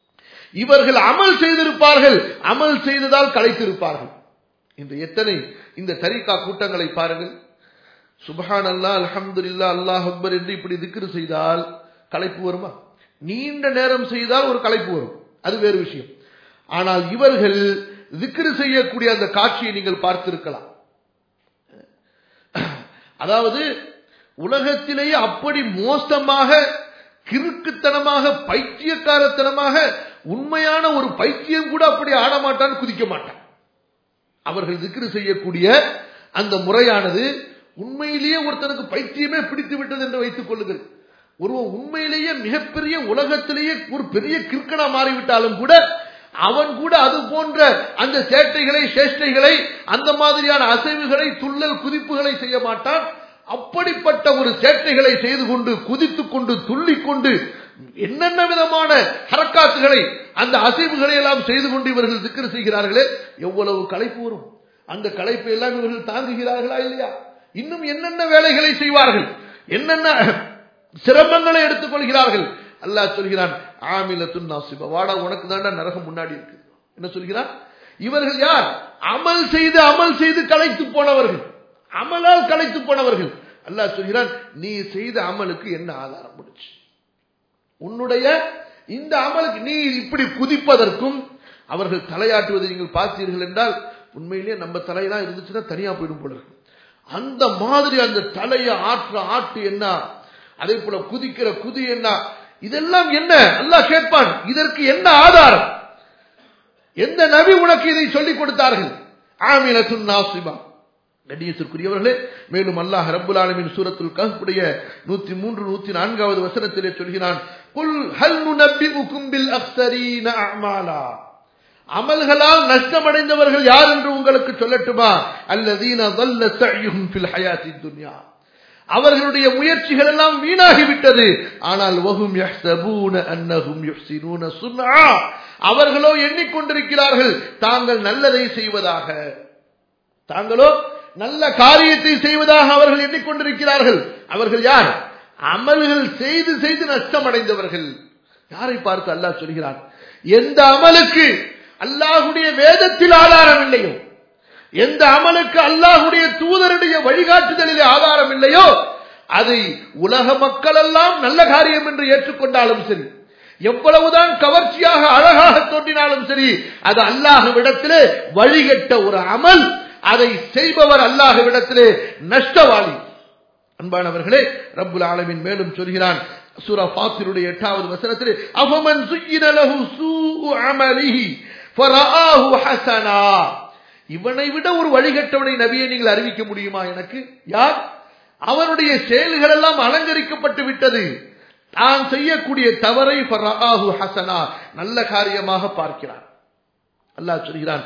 இவர்கள் அமல் செய்திருப்பார்கள் அமல் செய்ததால் கலைத்திருப்பார்கள் இன்று எத்தனை இந்த தரிகா கூட்டங்களை பாருங்கள் சுபஹான் அல்லா அல்ஹம்துலில்லா அல்லாஹ் அக்பர் என்று இப்படி திக்ரு செய்தால் களைப்பு வருமா நீண்ட நேரம் செய்தால் ஒரு களைப்பு வரும் அது வேறு விஷயம் ஆனால் இவர்கள் திக்ரு செய்யக்கூடிய அந்த காட்சியை நீங்கள் பார்த்திருக்கலாம் அதாவது உலகத்திலேயே அப்படி மோசமாக கிறுக்குத்தனமாக பைத்தியக்காரத்தனமாக உண்மையான ஒரு பைத்தியம் கூட அப்படி ஆடமாட்டான் குதிக்க மாட்டான் அவர்கள் திக்ரு செய்யக்கூடிய அந்த முறையானது உண்மையிலேயே ஒருத்தனுக்கு பைத்தியமே பிடித்து விட்டது என்று வைத்துக் கொள்ளுங்கள் ஒருவன் உண்மையிலேயே மிகப்பெரிய உலகத்திலேயே ஒரு பெரிய கிறுக்கனா மாறிவிட்டாலும் கூட அவன் கூட அது போன்ற அந்த சேட்டைகளை சேஷ்டைகளை அந்த மாதிரியான அசைவுகளை துள்ளல் குதிப்புகளை செய்ய மாட்டான் அப்படிப்பட்ட ஒரு சேட்டைகளை செய்து கொண்டு குதித்துக் கொண்டு துள்ளிக் கொண்டு என்னென்ன விதமான ஹரக்காத்துகளை அந்த அசைவுகளை எல்லாம் செய்து கொண்டு இவர்கள் திக்கர் செய்கிறார்களே எவ்வளவு களைப்பு வரும் அந்த களைப்பை எல்லாம் இவர்கள் தாங்குகிறார்களா இல்லையா இன்னும் என்னென்ன வேலைகளை செய்வார்கள் என்னென்ன சிரமங்களை எடுத்துக் கொள்கிறார்கள் அல்லாஹ் சொல்கிறான் ஆமிலத்துன் நாசிபா வாடா உனக்கு தாண்டா நரகம் முன்னாடி இருக்கு என்ன சொல்கிறான் இவர்கள் யார் அமல் செய்து அமல் செய்து களைத்து போனவர்கள் அமலால் களைத்து போனவர்கள் அல்லாஹ் சொல்கிறான் நீ செய்த அமலுக்கு என்ன ஆதாரம் முடிச்சு உன்னுடைய இந்த அமலுக்கு நீ இப்படி குதிப்பதற்கும் அவர்கள் தலையாட்டுவதை நீங்கள் பார்த்தீர்கள் என்றால் உண்மையிலேயே நம்ம தலையெல்லாம் இருந்துச்சுன்னா தனியா போயிடும் போல இருக்கு அந்த மாதிரி அந்த தலையை ஆற்ற ஆட்டு என்ன அதே போல குதிக்கிற குதி என்ன இதெல்லாம் என்ன அல்லாஹ் கேட்பான் இதற்கு என்ன ஆதாரம் எந்த நபி உனக்கு இதை சொல்லிக் கொடுத்தார்கள் ஆமிலத்துன் நாசிபா கண்ணியத்திற்குரியவர்களே மேலும் அல்லாஹ் ரப்புல் ஆலமின் சூரத்துல் கஹ்புடைய நூத்தி மூன்று நூத்தி நான்காவது வசனத்திலே சொல்கிறான் குல் ஹல் நுனப்பிஉக்கும் பில் அக்ஸரீன அமாலா அமல்களால் நஷ்டமடைந்தவர்கள் யார் என்று உங்களுக்கு சொல்லட்டுமா அல்லதீன ضل سعيهم في الحياه الدنيا அவர்களுடைய முயற்சிகள் எல்லாம் வீணாகிவிட்டது ஆனால் வஹும் யஹ்சபூன அன்னஹும் யுஹ்சினூன சுன்ஆ அவர்களோ எண்ணிக்கொண்டிருக்கிறார்கள் தாங்கள் நல்லதை செய்வதாக தாங்களோ நல்ல காரியத்தை செய்வதாக அவர்கள் எண்ணிக்கொண்டிருக்கிறார்கள் அவர்கள் யார் அமல்கள் செய்து செய்து நஷ்டமடைந்தவர்கள் யாரை பார்த்து அல்லாஹ் சொல்கிறான் எந்த அமலுக்கு அல்லாஹுடைய வேதத்தில் ஆதாரம் இல்லையோ எந்த அமலுக்கு அல்லாஹுடைய தூதருடைய வழிகாட்டுதலிலே ஆதாரம் இல்லையோ அதை உலக மக்கள் எல்லாம் நல்ல காரியம் என்று ஏற்றுக்கொண்டாலும் சரி எவ்வளவுதான் கவர்ச்சியாக அழகாக தோன்றினாலும் சரி அது அல்லாஹுவிடத்திலே வழிகட்ட ஒரு அமல் அதை செய்பவர் அல்லாஹுவிடத்திலே நஷ்டவாளி அன்பானவர்களே ரப்புல் ஆலமின் மேலும் சொல்கிறான் சூரா ஃபாத்திருடைய எட்டாவது வசனத்திலே அவமன் சுய்யின லஹு சூஉ அமலிஹி ஃபரஆஹு ஹஸனா இவனை விட ஒரு வழிகட்டவனை நபியை நீங்கள் அறிவிக்க முடியுமா எனக்கு யார் அவனுடைய செயல்கள் எல்லாம் அலங்கரிக்கப்பட்டு விட்டது தான் செய்யக்கூடிய தவறை ஃபரஆஹு ஹஸனா நல்ல காரியமாக பார்க்கிறான் அல்லாஹ் சொல்கிறான்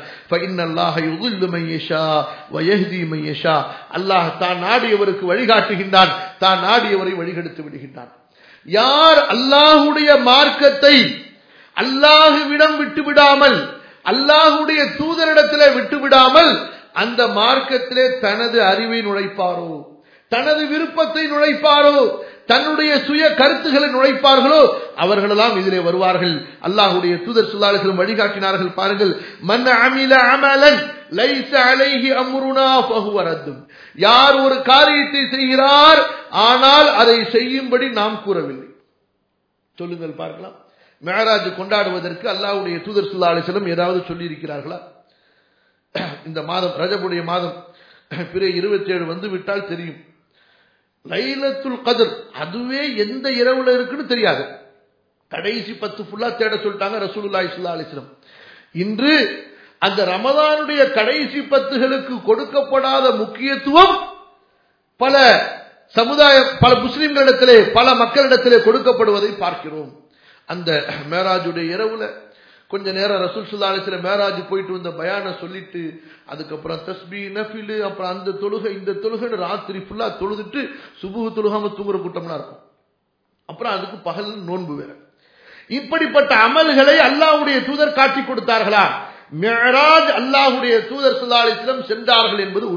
அல்லாஹ் தான் நாடியவருக்கு வழிகாட்டுகின்றான் தான் நாடியவரை வழிகெடுத்து விடுகின்றான் யார் அல்லாஹுடைய மார்க்கத்தை அல்லாஹுவிடம் விட்டுவிடாமல் அல்லாஹுடைய தூதரிடத்திலே விட்டுவிடாமல் அந்த மார்க்கத்திலே தனது அறிவை நுழைப்பாரோ தனது விருப்பத்தை நுழைப்பாரோ தன்னுடைய சுய கருத்துக்களை நுழைப்பார்களோ அவர்களெல்லாம் இதிலே வருவார்கள் அல்லாஹுடைய தூதர் சொல்லாளர்களும் வழிகாட்டினார்கள் பாருங்கள் மன் அமில அமலன் லைச அலைஹி அம்ருனா ஃபஹுவ ரத்தும் யார் ஒரு காரியத்தை செய்கிறார் ஆனால் அதை செய்யும்படி நாம் கூறவில்லை சொல்லுங்கள் பார்க்கலாம் மேராஜ் கொண்டாடுவதற்கு அல்லாஹ்வுடைய தூதர் சுல்லா அலிஸ்லம் ஏதாவது சொல்லி இருக்கிறார்களா இந்த மாதம் ரஜபுடைய மாதம் பிற இருபத்தி ஏழு வந்து விட்டால் தெரியும் லைலத்துல் கதர் அதுவே எந்த இரவுல இருக்குன்னு தெரியாது கடைசி பத்து ஃபுல்லா தேட சொல்லிட்டாங்க ரசூலுல்லாஹி ஸல்லல்லாஹு அலைஹி வஸல்லம் இன்று அந்த ரமதானுடைய கடைசி பத்துகளுக்கு கொடுக்கப்படாத முக்கியத்துவம் பல சமுதாய பல முஸ்லிம்களிடத்திலே பல மக்களிடத்திலே கொடுக்கப்படுவதை பார்க்கிறோம் அந்த மேராஜுடைய இரவுல கொஞ்ச நேரம் ரசூல் சுல்லாலத்துல மேராஜ் போயிட்டு வந்த பயான சொல்லிட்டு அதுக்கப்புறம் தஸ்பி நஃபிலு அப்புறம் அந்த தொழுகை இந்த தொழுகைன்னு ராத்திரி ஃபுல்லா தொழுதுட்டு சுபுகு தொழுகாம தூங்குற கூட்டம்லாம் இருக்கும் அப்புறம் அதுக்கு பகல் நோன்பு வேற இப்படிப்பட்ட அமல்களை அல்லாஹ்வுடைய தூதர் காட்டி கொடுத்தார்களா மேராஜ் அல்லாஹுடைய தூதர் சுல்லாலிஸ்லம் சென்றார்கள் என்பது உண்மை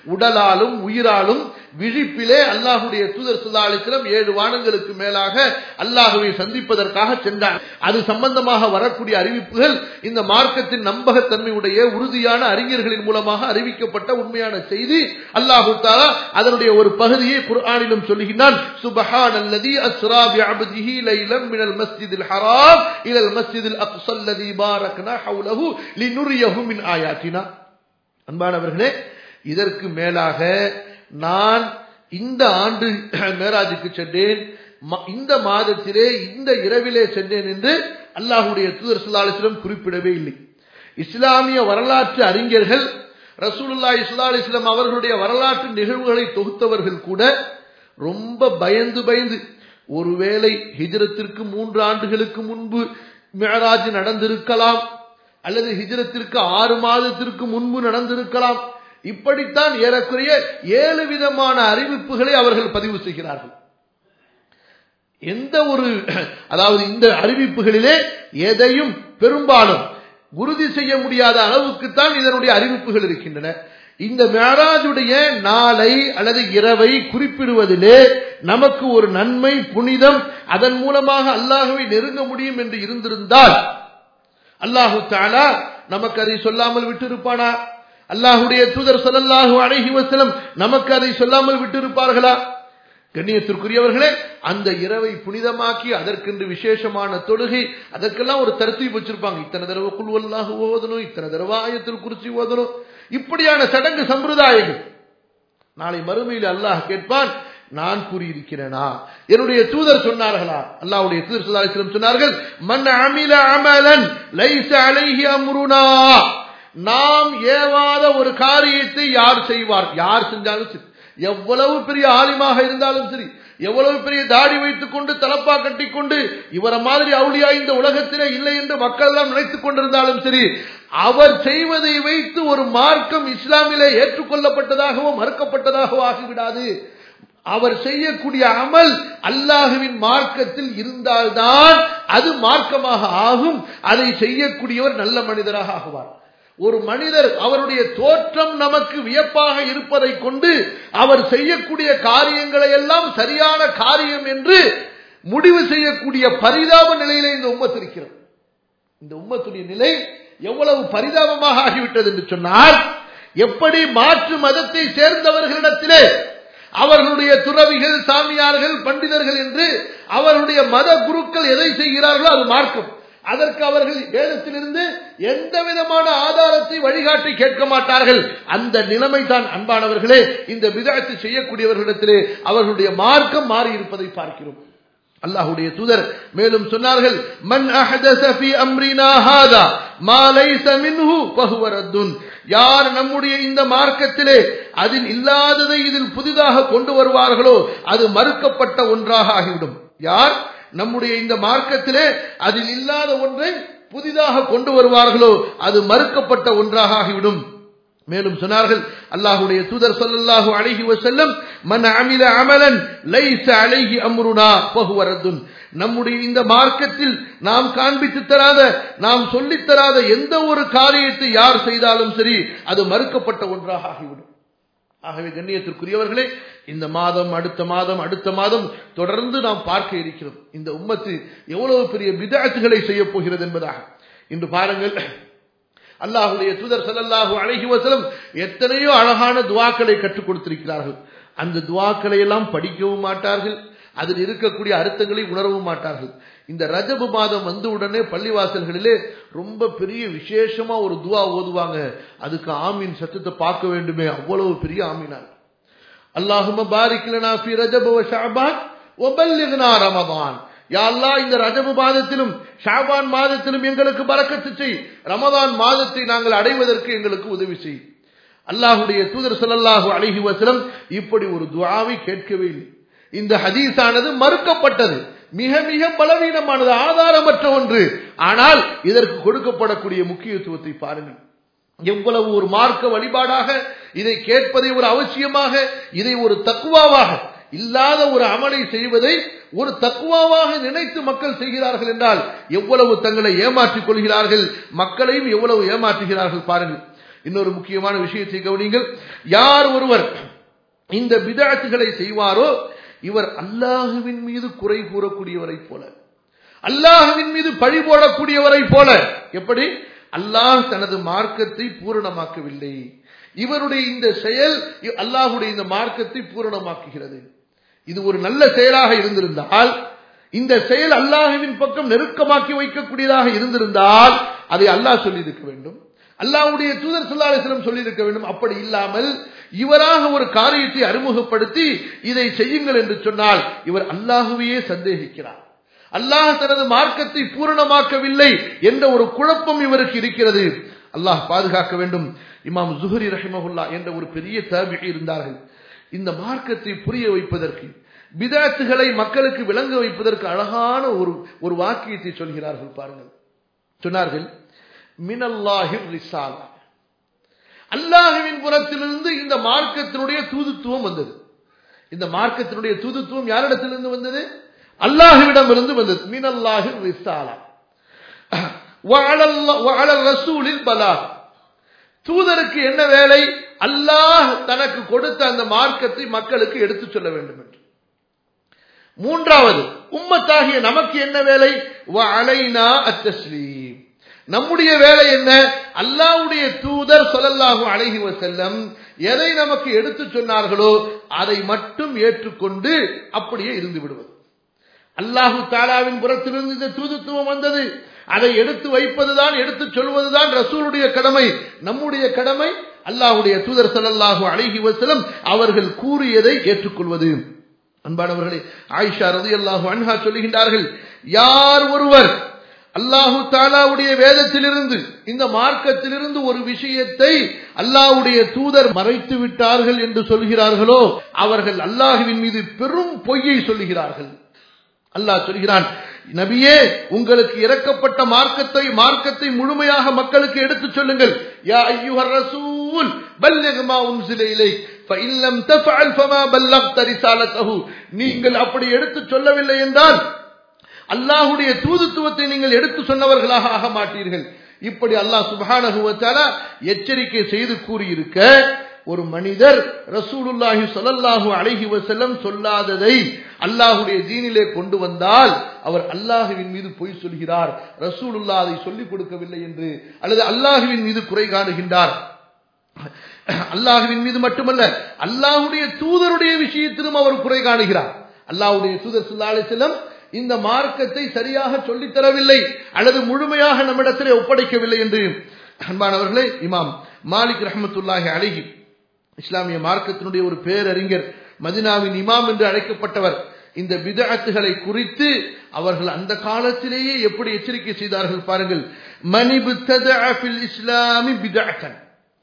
உடலாலும் உயிராலும் விழிப்பிலே அல்லாஹுடைய தூதர் சுல்லாலிசிலம் ஏழு வானங்களுக்கு மேலாக அல்லாஹுவை சந்திப்பதற்காக சென்றார் அது சம்பந்தமாக வரக்கூடிய அறிவிப்புகள் இந்த மார்க்கத்தின் நம்பகத்தன்மையுடைய உறுதியான அறிஞர்களின் மூலமாக அறிவிக்கப்பட்ட உண்மையான செய்தி அல்லாஹு தாலா அதனுடைய ஒரு பகுதியை குர்ஆனிலும் சொல்லுகிறான் சுபஹான் அல்லதி அஸ்ரா பிஅப்திஹி லைலம் மினல் மஸ்ஜிதில் ஹராம் இலல் மஸ்ஜிதில் அக்ஸா அல்லதி பாரக்னா ஹவுலஹு லினுரியஹு மின் ஆயாத்தினா அன்பானவர்களே இதற்கு மேலாக நான் இந்த ஆண்டு மேராஜுக்கு சென்றேன் இந்த மாதத்திலே இந்த இரவிலே சென்றேன் என்று அல்லாஹுடைய தூதர் சுல்லாலிஸ்லம் குறிப்பிடவே இல்லை இஸ்லாமிய வரலாற்று அறிஞர்கள் ரசூலுல்லா இஸ்லா அலிஸ்லாம் அவர்களுடைய வரலாற்று நிகழ்வுகளை தொகுத்தவர்கள் கூட ரொம்ப பயந்து பயந்து ஒருவேளை ஹிஜரத்திற்கு மூன்று ஆண்டுகளுக்கு முன்பு மேராஜ் நடந்திருக்கலாம் அல்லது ஹிஜரத்திற்கு ஆறு மாதத்திற்கு முன்பு நடந்திருக்கலாம் இப்படித்தான் ஏறக்குறைய ஏழு விதமான அறிவிப்புகளை அவர்கள் பதிவு செய்கிறார்கள் எந்த ஒரு அதாவது இந்த அறிவிப்புகளிலே எதையும் பெரும்பாலும் உறுதி செய்ய முடியாத அளவுக்குத்தான் இதனுடைய அறிவிப்புகள் இருக்கின்றன இந்த மேராஜுடைய நாளை அல்லது இரவை குறிப்பிடுவதிலே நமக்கு ஒரு நன்மை புனிதம் அதன் மூலமாக அல்லாஹுவை நெருங்க முடியும் என்று இருந்திருந்தால் அல்லாஹு தாலா நமக்கு அதை சொல்லாமல் விட்டிருப்பானா அல்லாஹுடைய தூதர் சொல்லல்லாஹு அழகி வசலம் நமக்கு அதை சொல்லாமல் விட்டிருப்பார்களா கண்ணியத்திற்குரியவர்களே அந்த இரவை புனிதமாக்கி அதற்கென்று விசேஷமான தொழுகை அதற்கெல்லாம் ஒரு தருத்தி வச்சிருப்பாங்க இத்தனை தடவை குழுவல்லாக ஓதணும் இத்தனை தடவை ஆயத்தில் குறிச்சி ஓதணும் இப்படியான சடங்கு சம்பிரதாயங்கள் நாளை மறுமையில் அல்லாஹ் கேட்பான் நான் கூறியிருக்கிறேனா என்னுடைய தூதர் சொன்னார்களா அல்லாவுடைய தூதர் சுல்லாஸ்லம் சொன்னார்கள் மன் அமில அமலன் லைச அலைஹி அம்ருனா நாம் ஏவாத ஒரு காரியத்தை யார் செய்வார் யார் செஞ்சாலும் சரி எவ்வளவு பெரிய ஆலிமாக இருந்தாலும் சரி எவ்வளவு பெரிய தாடி வைத்துக் கொண்டு தலப்பா கட்டி கொண்டு இவரை மாதிரி அவுளியா இந்த உலகத்திலே இல்லை என்று மக்கள் எல்லாம் நினைத்துக் கொண்டிருந்தாலும் சரி அவர் செய்வதை வைத்து ஒரு மார்க்கம் இஸ்லாமிலே ஏற்றுக்கொள்ளப்பட்டதாகவோ மறுக்கப்பட்டதாகவோ ஆகிவிடாது அவர் செய்யக்கூடிய அமல் அல்லாஹுவின் மார்க்கத்தில் இருந்தால்தான் அது மார்க்கமாக ஆகும் அதை செய்யக்கூடியவர் நல்ல மனிதராக ஆகுவார் ஒரு மனிதர் அவருடைய தோற்றம் நமக்கு வியப்பாக இருப்பதை கொண்டு அவர் செய்யக்கூடிய காரியங்களை எல்லாம் சரியான காரியம் என்று முடிவு செய்யக்கூடிய பரிதாப நிலையிலே இந்த உம்மத்து இருக்கிறது இந்த உம்மத்துடைய நிலை எவ்வளவு பரிதாபமாக ஆகிவிட்டது என்று சொன்னால் எப்படி மாற்று மதத்தை சேர்ந்தவர்களிடத்திலே அவர்களுடைய துறவிகள் சாமியார்கள் பண்டிதர்கள் என்று அவர்களுடைய மத குருக்கள் எதை செய்கிறார்களோ அது மார்க்கம் அதற்கு அவர்கள் வேதத்திலிருந்து எந்த விதமான ஆதாரத்தை வழிகாட்டி கேட்க மாட்டார்கள் அந்த நிலைமை தான் அன்பானவர்களே இந்த விதத்தை செய்யக்கூடியவர்களிடத்திலே அவர்களுடைய மார்க்கம் மாறி இருப்பதை பார்க்கிறோம் அல்லாஹுடைய தூதர் மேலும் சொன்னார்கள் மன் அஹதஸ ஃபீ அம்ரினா ஹாதா மா லைஸ மின்ஹு ஃபஹுவ ரத்துன் யார் நம்முடைய இந்த மார்க்கத்திலே அதில் இல்லாததை இதில் புதிதாக கொண்டு வருவார்களோ அது மறுக்கப்பட்ட ஒன்றாக ஆகிவிடும் யார் நம்முடைய இந்த மார்க்கத்திலே அதில் இல்லாத ஒன்றை புதிதாக கொண்டு வருவார்களோ அது மறுக்கப்பட்ட ஒன்றாக ஆகிவிடும் மேலும் சொன்னார்கள் அல்லாஹுடைய தூதர் சொல்லல்லாஹு அழகி வசல்லம் மன் அமில அமலன் லைச அழகி அம்ருனா பகுவரதுன் நம்முடைய இந்த மார்க்கத்தில் நாம் காண்பித்து தராத நாம் சொல்லித் தராத எந்த ஒரு காரியத்தை யார் செய்தாலும் சரி அது மறுக்கப்பட்ட ஒன்றாக ஆகிவிடும் ஆகவே கண்ணியத்திற்குரியவர்களே இந்த மாதம் அடுத்த மாதம் அடுத்த மாதம் தொடர்ந்து நாம் பார்க்க இருக்கிறோம் இந்த உம்மத்து எவ்வளவு பெரிய விதாத்துகளை செய்ய போகிறது என்பதாக இன்று பாருங்கள் அல்லாஹுடைய தூதர் சல்லல்லாஹு அழகி வசலம் எத்தனையோ அழகான துவாக்களை கற்றுக் கொடுத்திருக்கிறார்கள் அந்த துவாக்களை எல்லாம் படிக்கவும் மாட்டார்கள் அதில் இருக்கக்கூடிய அர்த்தங்களை உணரவும் மாட்டார்கள் இந்த ரஜபு மாதம் வந்த உடனே பள்ளிவாசல்களிலே ரொம்ப பெரிய விசேஷமா ஒரு துவா ஓதுவாங்க அதுக்கு ஆமீன் சத்தத்தை பார்க்க வேண்டுமே அவ்வளவு பெரிய ஆமீனார் அல்லாஹும பாரிக்கலனா ஃபி ரஜப வ ஷஅபான் வபல்லிக்னா ரமதான் யா அல்லாஹ் இந்த ரஜபு மாதத்திலும் ஷாபான் மாதத்திலும் எங்களுக்கு பறக்கத்து செய் ரமதான் மாதத்தை நாங்கள் அடைவதற்கு எங்களுக்கு உதவி செய் அல்லாஹுடைய தூதர் ஸல்லல்லாஹு அலைஹி வஸல்லம் இப்படி ஒரு துஆவை கேட்கவே இல்லை இந்த ஹதீஸானது மறுக்கப்பட்டது மிக மிக பலவீனமானது ஆதாரமற்ற ஒன்று ஆனால் இதற்கு கொடுக்கப்படக்கூடிய முக்கியத்துவத்தை பாருங்கள் எவ்வளவு ஒரு மார்க்க வழிபாடாக இதை கேட்பதை ஒரு அவசியமாக இதை ஒரு தக்குவாவாக இல்லாத ஒரு அமலை செய்வதை ஒரு தக்குவாவாக நினைத்து மக்கள் செய்கிறார்கள் என்றால் எவ்வளவு தங்களை ஏமாற்றிக் கொள்கிறார்கள் மக்களையும் எவ்வளவு ஏமாற்றுகிறார்கள் பாருங்கள் இன்னொரு முக்கியமான விஷயத்தை கவனிங்கள் யார் ஒருவர் இந்த பிதாத்துகளை செய்வாரோ இவர் அல்லாஹுவின் மீது குறை கூறக்கூடியவரை போல அல்லாஹுவின் மீது பழி போடக்கூடியவரை போல எப்படி அல்லாஹ் தனது மார்க்கத்தை பூரணமாக்கவில்லை இவருடைய இந்த செயல் அல்லாஹுடைய இந்த மார்க்கத்தை பூரணமாக்குகிறது இது ஒரு நல்ல செயலாக இருந்திருந்தால் இந்த செயல் அல்லாஹுவின் பக்கம் நெருக்கமாக்கி வைக்கக்கூடியதாக இருந்திருந்தால் அதை அல்லாஹ் சொல்லியிருக்க வேண்டும் அல்லாஹ்வுடைய தூதர் சொல்லாலிஸ்லம் சொல்லியிருக்க வேண்டும் அப்படி இல்லாமல் இவராக ஒரு காரியத்தை அறிமுகப்படுத்தி இதை செய்யுங்கள் என்று சொன்னால் இவர் அல்லாஹுவையே சந்தேகிக்கிறார் அல்லாஹ் தனது மார்க்கத்தை பூரணமாக்கவில்லை என்ற ஒரு குழப்பம் இவருக்கு இருக்கிறது அல்லாஹ் பாதுகாக்க வேண்டும் இமாம் ஜுஹரி ரஹிமஹுல்லா என்ற ஒரு பெரிய தாபி இருந்தார்கள் இந்த மார்க்கத்தை புரிய வைப்பதற்கு பிதாத்துகளை மக்களுக்கு விளங்க வைப்பதற்கு அழகான ஒரு ஒரு வாக்கியத்தை சொல்கிறார்கள் பாருங்கள் சொன்னார்கள் மினல்லாஹிர் ரிசாலா அல்லாஹுவின் புறத்திலிருந்து இந்த மார்க்கத்தினுடைய தூதுத்துவம் வந்தது இந்த மார்க்கத்தினுடைய தூதுத்துவம் யாரிடத்திலிருந்து வந்தது அல்லாஹுவிடம் இருந்து வந்தது மினல்லாஹிர் ரிசாலா ரசூலில் பலா தூதருக்கு என்ன வேலை அல்லாஹ் தனக்கு கொடுத்த அந்த மார்க்கத்தை மக்களுக்கு எடுத்துச் சொல்ல வேண்டும் என்று மூன்றாவது உம்மத்தாகிய நமக்கு என்ன வேலை அலைனா அத்தஸ்லீம் நம்முடைய வேலை என்ன அல்லாவுடைய தூதர் சொல்லல்லாஹு அழகி செல்லம் எதை நமக்கு எடுத்து சொன்னார்களோ அதை மட்டும் ஏற்றுக்கொண்டு அப்படியே இருந்து விடுவது அல்லாஹு தாலாவின் புறத்திலிருந்து இந்த தூதுத்துவம் வந்தது அதை எடுத்து வைப்பதுதான் எடுத்து சொல்வதுதான் ரசூலுடைய கடமை நம்முடைய கடமை அல்லாஹுடைய தூதர் சல்லாஹூ அழகி வசலம் அவர்கள் கூறியதை ஏற்றுக்கொள்வது அன்பானவர்களே ஆயிஷா ரதி அல்லாஹு அன்ஹா சொல்லுகின்றார்கள் யார் ஒருவர் அல்லாஹு தாலாவுடைய வேதத்திலிருந்து இந்த மார்க்கத்திலிருந்து ஒரு விஷயத்தை அல்லாஹுடைய தூதர் மறைத்து விட்டார்கள் என்று சொல்கிறார்களோ அவர்கள் அல்லாஹுவின் மீது பெரும் பொய்யை சொல்லுகிறார்கள் அல்லாஹ் சொல்கிறான் நபியே உங்களுக்கு இறக்கப்பட்ட மார்க்கத்தை மார்க்கத்தை முழுமையாக மக்களுக்கு எடுத்துச் சொல்லுங்கள் யா ஐயுஹர் ரசூல் பல்லிக் மா உன்சில இலை فإن لم تفعل فما بلغت رسالته நீங்கள் அப்படி எடுத்துச் சொல்லவில்லை என்றால் அல்லாஹுடைய தூதுத்துவத்தை நீங்கள் எடுத்து சொன்னவர்களாக ஆக மாட்டீர்கள் இப்படி அல்லாஹ் சுபானகுவத்தால எச்சரிக்கை செய்து கூறியிருக்க ஒரு மனிதர் ரசூலுல்லாஹி சொல்லல்லாஹு அழகி வசல்லம் சொல்லாததை அல்லாஹுடைய தீனிலே கொண்டு வந்தால் அவர் அல்லாஹுவின் மீது பொய் சொல்கிறார் ரசூலுல்லா அதை சொல்லிக் கொடுக்கவில்லை என்று அல்லது அல்லாஹுவின் மீது குறை காணுகின்றார் அல்லாஹுவின் மீது மட்டுமல்ல அல்லாஹுடைய தூதருடைய விஷயத்திலும் அவர் குறை காணுகிறார் அல்லாஹுடைய தூதர் சுல்லா செல்லம் இந்த மார்க்கத்தை சரியாக சொல்லித் தரவில்லை அல்லது முழுமையாக நம்மிடத்திலே ஒப்படைக்கவில்லை என்று அன்பானவர்களே இமாம் மாலிக் ரஹமத்துல்லாஹி அழகி இஸ்லாமிய மார்க்கத்தினுடைய ஒரு பேரறிஞர் மதினாவின் இமாம் என்று அழைக்கப்பட்டவர் இந்த பிதஅத்துகளை குறித்து அவர்கள் அந்த காலத்திலேயே எப்படி எச்சரிக்கை செய்தார்கள் பாருங்கள் மணிபு இஸ்லாமி பிதஅத்தன்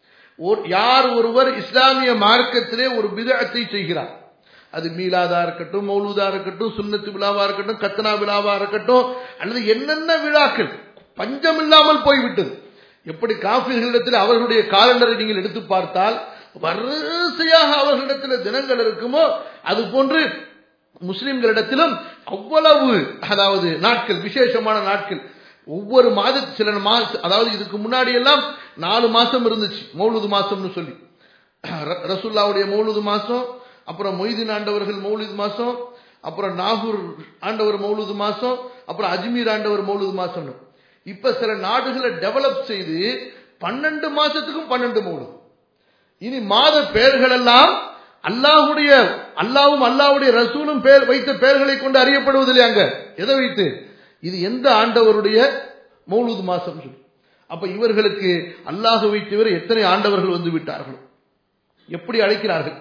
யார் ஒருவர் இஸ்லாமிய மார்க்கத்திலே ஒரு பிதஅத்தை செய்கிறார் அது மீலாதா இருக்கட்டும் மௌலூதா இருக்கட்டும் சுண்ணத்து விழாவா இருக்கட்டும் கத்தனா விழாவா இருக்கட்டும் அல்லது என்னென்ன விழாக்கள் பஞ்சம் இல்லாமல் போய்விட்டது எப்படி காபிர்களிடத்தில் அவர்களுடைய காலண்டரை நீங்கள் எடுத்து பார்த்தால் வரிசையாக அவர்களிடத்தில் தினங்கள் இருக்குமோ அது போன்று முஸ்லிம்களிடத்திலும் அவ்வளவு அதாவது நாட்கள் விசேஷமான நாட்கள் ஒவ்வொரு மாத சில மாசம் அதாவது இதுக்கு முன்னாடி எல்லாம் நாலு மாசம் இருந்துச்சு மௌலுது மாசம்னு சொல்லி ரசுல்லாவுடைய மௌலுது மாசம் அப்புறம் மொய்தீன் ஆண்டவர்கள் மௌலுது மாசம் அப்புறம் நாகூர் ஆண்டவர் மௌலுது மாசம் அப்புறம் அஜ்மீர் ஆண்டவர் மௌலுது மாசம்னு இப்ப சில நாடுகளை டெவலப் செய்து பன்னெண்டு மாசத்துக்கும் பன்னெண்டு மௌலுது இனி மாத பெயர்கள் எல்லாம் அல்லாஹுடைய அல்லாவும் அல்லாவுடைய ரசூலும் பேர் வைத்த பெயர்களை கொண்டு அறியப்படுவதில்லை அங்க எதை வைத்து இது எந்த ஆண்டவருடைய மௌலூது மாசம் சொல்லி அப்ப இவர்களுக்கு அல்லாஹுவை தவிர எத்தனை ஆண்டவர்கள் வந்து விட்டார்கள் எப்படி அழைக்கிறார்கள்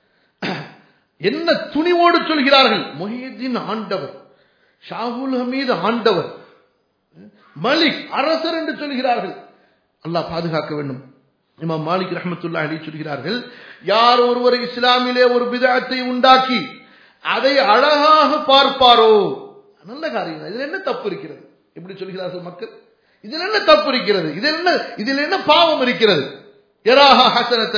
என்ன துணிவோடு சொல்கிறார்கள் மொஹிதீன் ஆண்டவர் ஷாகுல் ஹமீது ஆண்டவர் மலிக் அரசர் என்று சொல்கிறார்கள் அல்லாஹ் பாதுகாக்க வேண்டும் இமாம் மாலிக் ரஹமத்துல்லா அலி சொல்கிறார்கள் யார் ஒருவர் இஸ்லாமிலே ஒரு பிதாத்தை உண்டாக்கி அதை அழகாக பார்ப்பாரோ நல்ல காரியம் இதில் என்ன தப்பு இருக்கிறது எப்படி சொல்கிறார்கள் மக்கள் இதில் என்ன தப்பு இருக்கிறது இதில் என்ன இதில் என்ன பாவம் இருக்கிறது எராஹா ஹசனத்தன்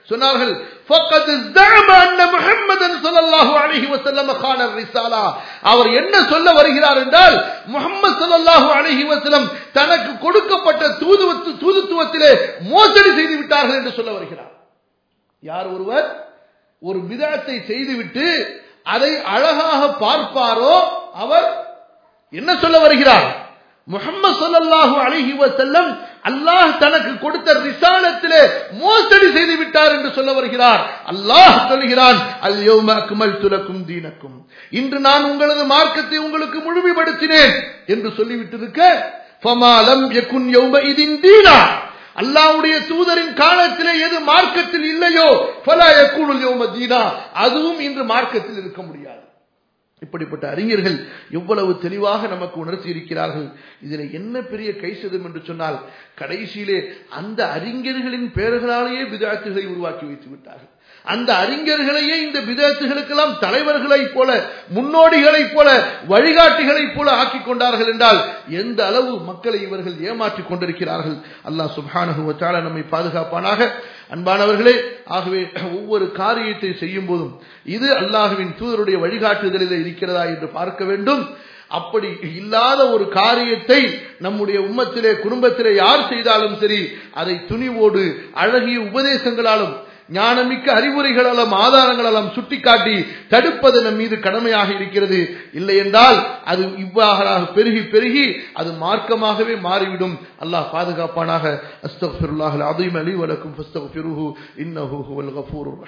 சொன்னார்கள் فقد زعم ان محمدا صلى الله عليه وسلم خان الرساله அவர் என்ன சொல்ல வருகிறார் என்றால் முஹம்மது ஸல்லல்லாஹு அலைஹி வஸல்லம் தனக்கு கொடுக்கப்பட்ட தூதுவத்து தூதுத்துவத்திலே மோசடி செய்து விட்டார்கள் என்று சொல்ல வருகிறார் யார் ஒருவர் ஒரு விதத்தை செய்துவிட்டு அதை அழகாக பார்ப்பாரோ அவர் என்ன சொல்ல வருகிறார் முகம்மது சொல்லல்லாஹு அழகி வசல்லம் அல்லாஹ் தனக்கு கொடுத்த ரிசாலத்திலே மோசடி செய்து விட்டார் என்று சொல்ல வருகிறார் அல்லாஹ் சொல்கிறான் அல்யோம அக்மல் துலக்கும் தீனக்கும் இன்று நான் உங்களது மார்க்கத்தை உங்களுக்கு முழுமைப்படுத்தினேன் என்று சொல்லிவிட்டிருக்க ஃபமாலம் யகுன் யௌம இதின் தீனா அல்லாவுடைய தூதரின் காலத்திலே எது மார்க்கத்தில் இல்லையோ ஃபலா யகுனுல் யௌம தீனா அதுவும் இன்று மார்க்கத்தில் இருக்க முடியாது இப்படிப்பட்ட அறிஞர்கள் எவ்வளவு தெளிவாக நமக்கு உணர்த்தி இருக்கிறார்கள் இதில் என்ன பெரிய கைசதம் என்று சொன்னால் கடைசியிலே அந்த அறிஞர்களின் பெயர்களாலேயே விதாத்துகளை உருவாக்கி வைத்து விட்டார்கள் அந்த அறிஞர்களையே இந்த விதத்துகளுக்கெல்லாம் தலைவர்களைப் போல முன்னோடிகளைப் போல வழிகாட்டிகளைப் போல ஆக்கி கொண்டார்கள் என்றால் எந்த அளவு மக்களை இவர்கள் ஏமாற்றிக் கொண்டிருக்கிறார்கள் அல்லாஹ் சுபானகுவத்தால நம்மை பாதுகாப்பானாக அன்பானவர்களே ஆகவே ஒவ்வொரு காரியத்தை செய்யும் போதும் இது அல்லாஹுவின் தூதருடைய வழிகாட்டுதலில் இருக்கிறதா என்று பார்க்க வேண்டும் அப்படி இல்லாத ஒரு காரியத்தை நம்முடைய உம்மத்திலே குடும்பத்திலே யார் செய்தாலும் சரி அதை துணிவோடு அழகிய உபதேசங்களாலும் ஞானமிக்க அறிவுரைகளாலும் ஆதாரங்களாலும் சுட்டிக்காட்டி தடுப்பது நம் மீது கடமையாக இருக்கிறது இல்லை என்றால் அது இவ்வாறாக பெருகி பெருகி அது மார்க்கமாகவே மாறிவிடும் அல்லாஹ் பாதுகாப்பானாக அஸ்தகுல்லாஹ் அதீம் அலி வலக்கும் ஃபஸ்தகுஃபிருஹு இன்னஹு ஹுவல் கஃபூருர்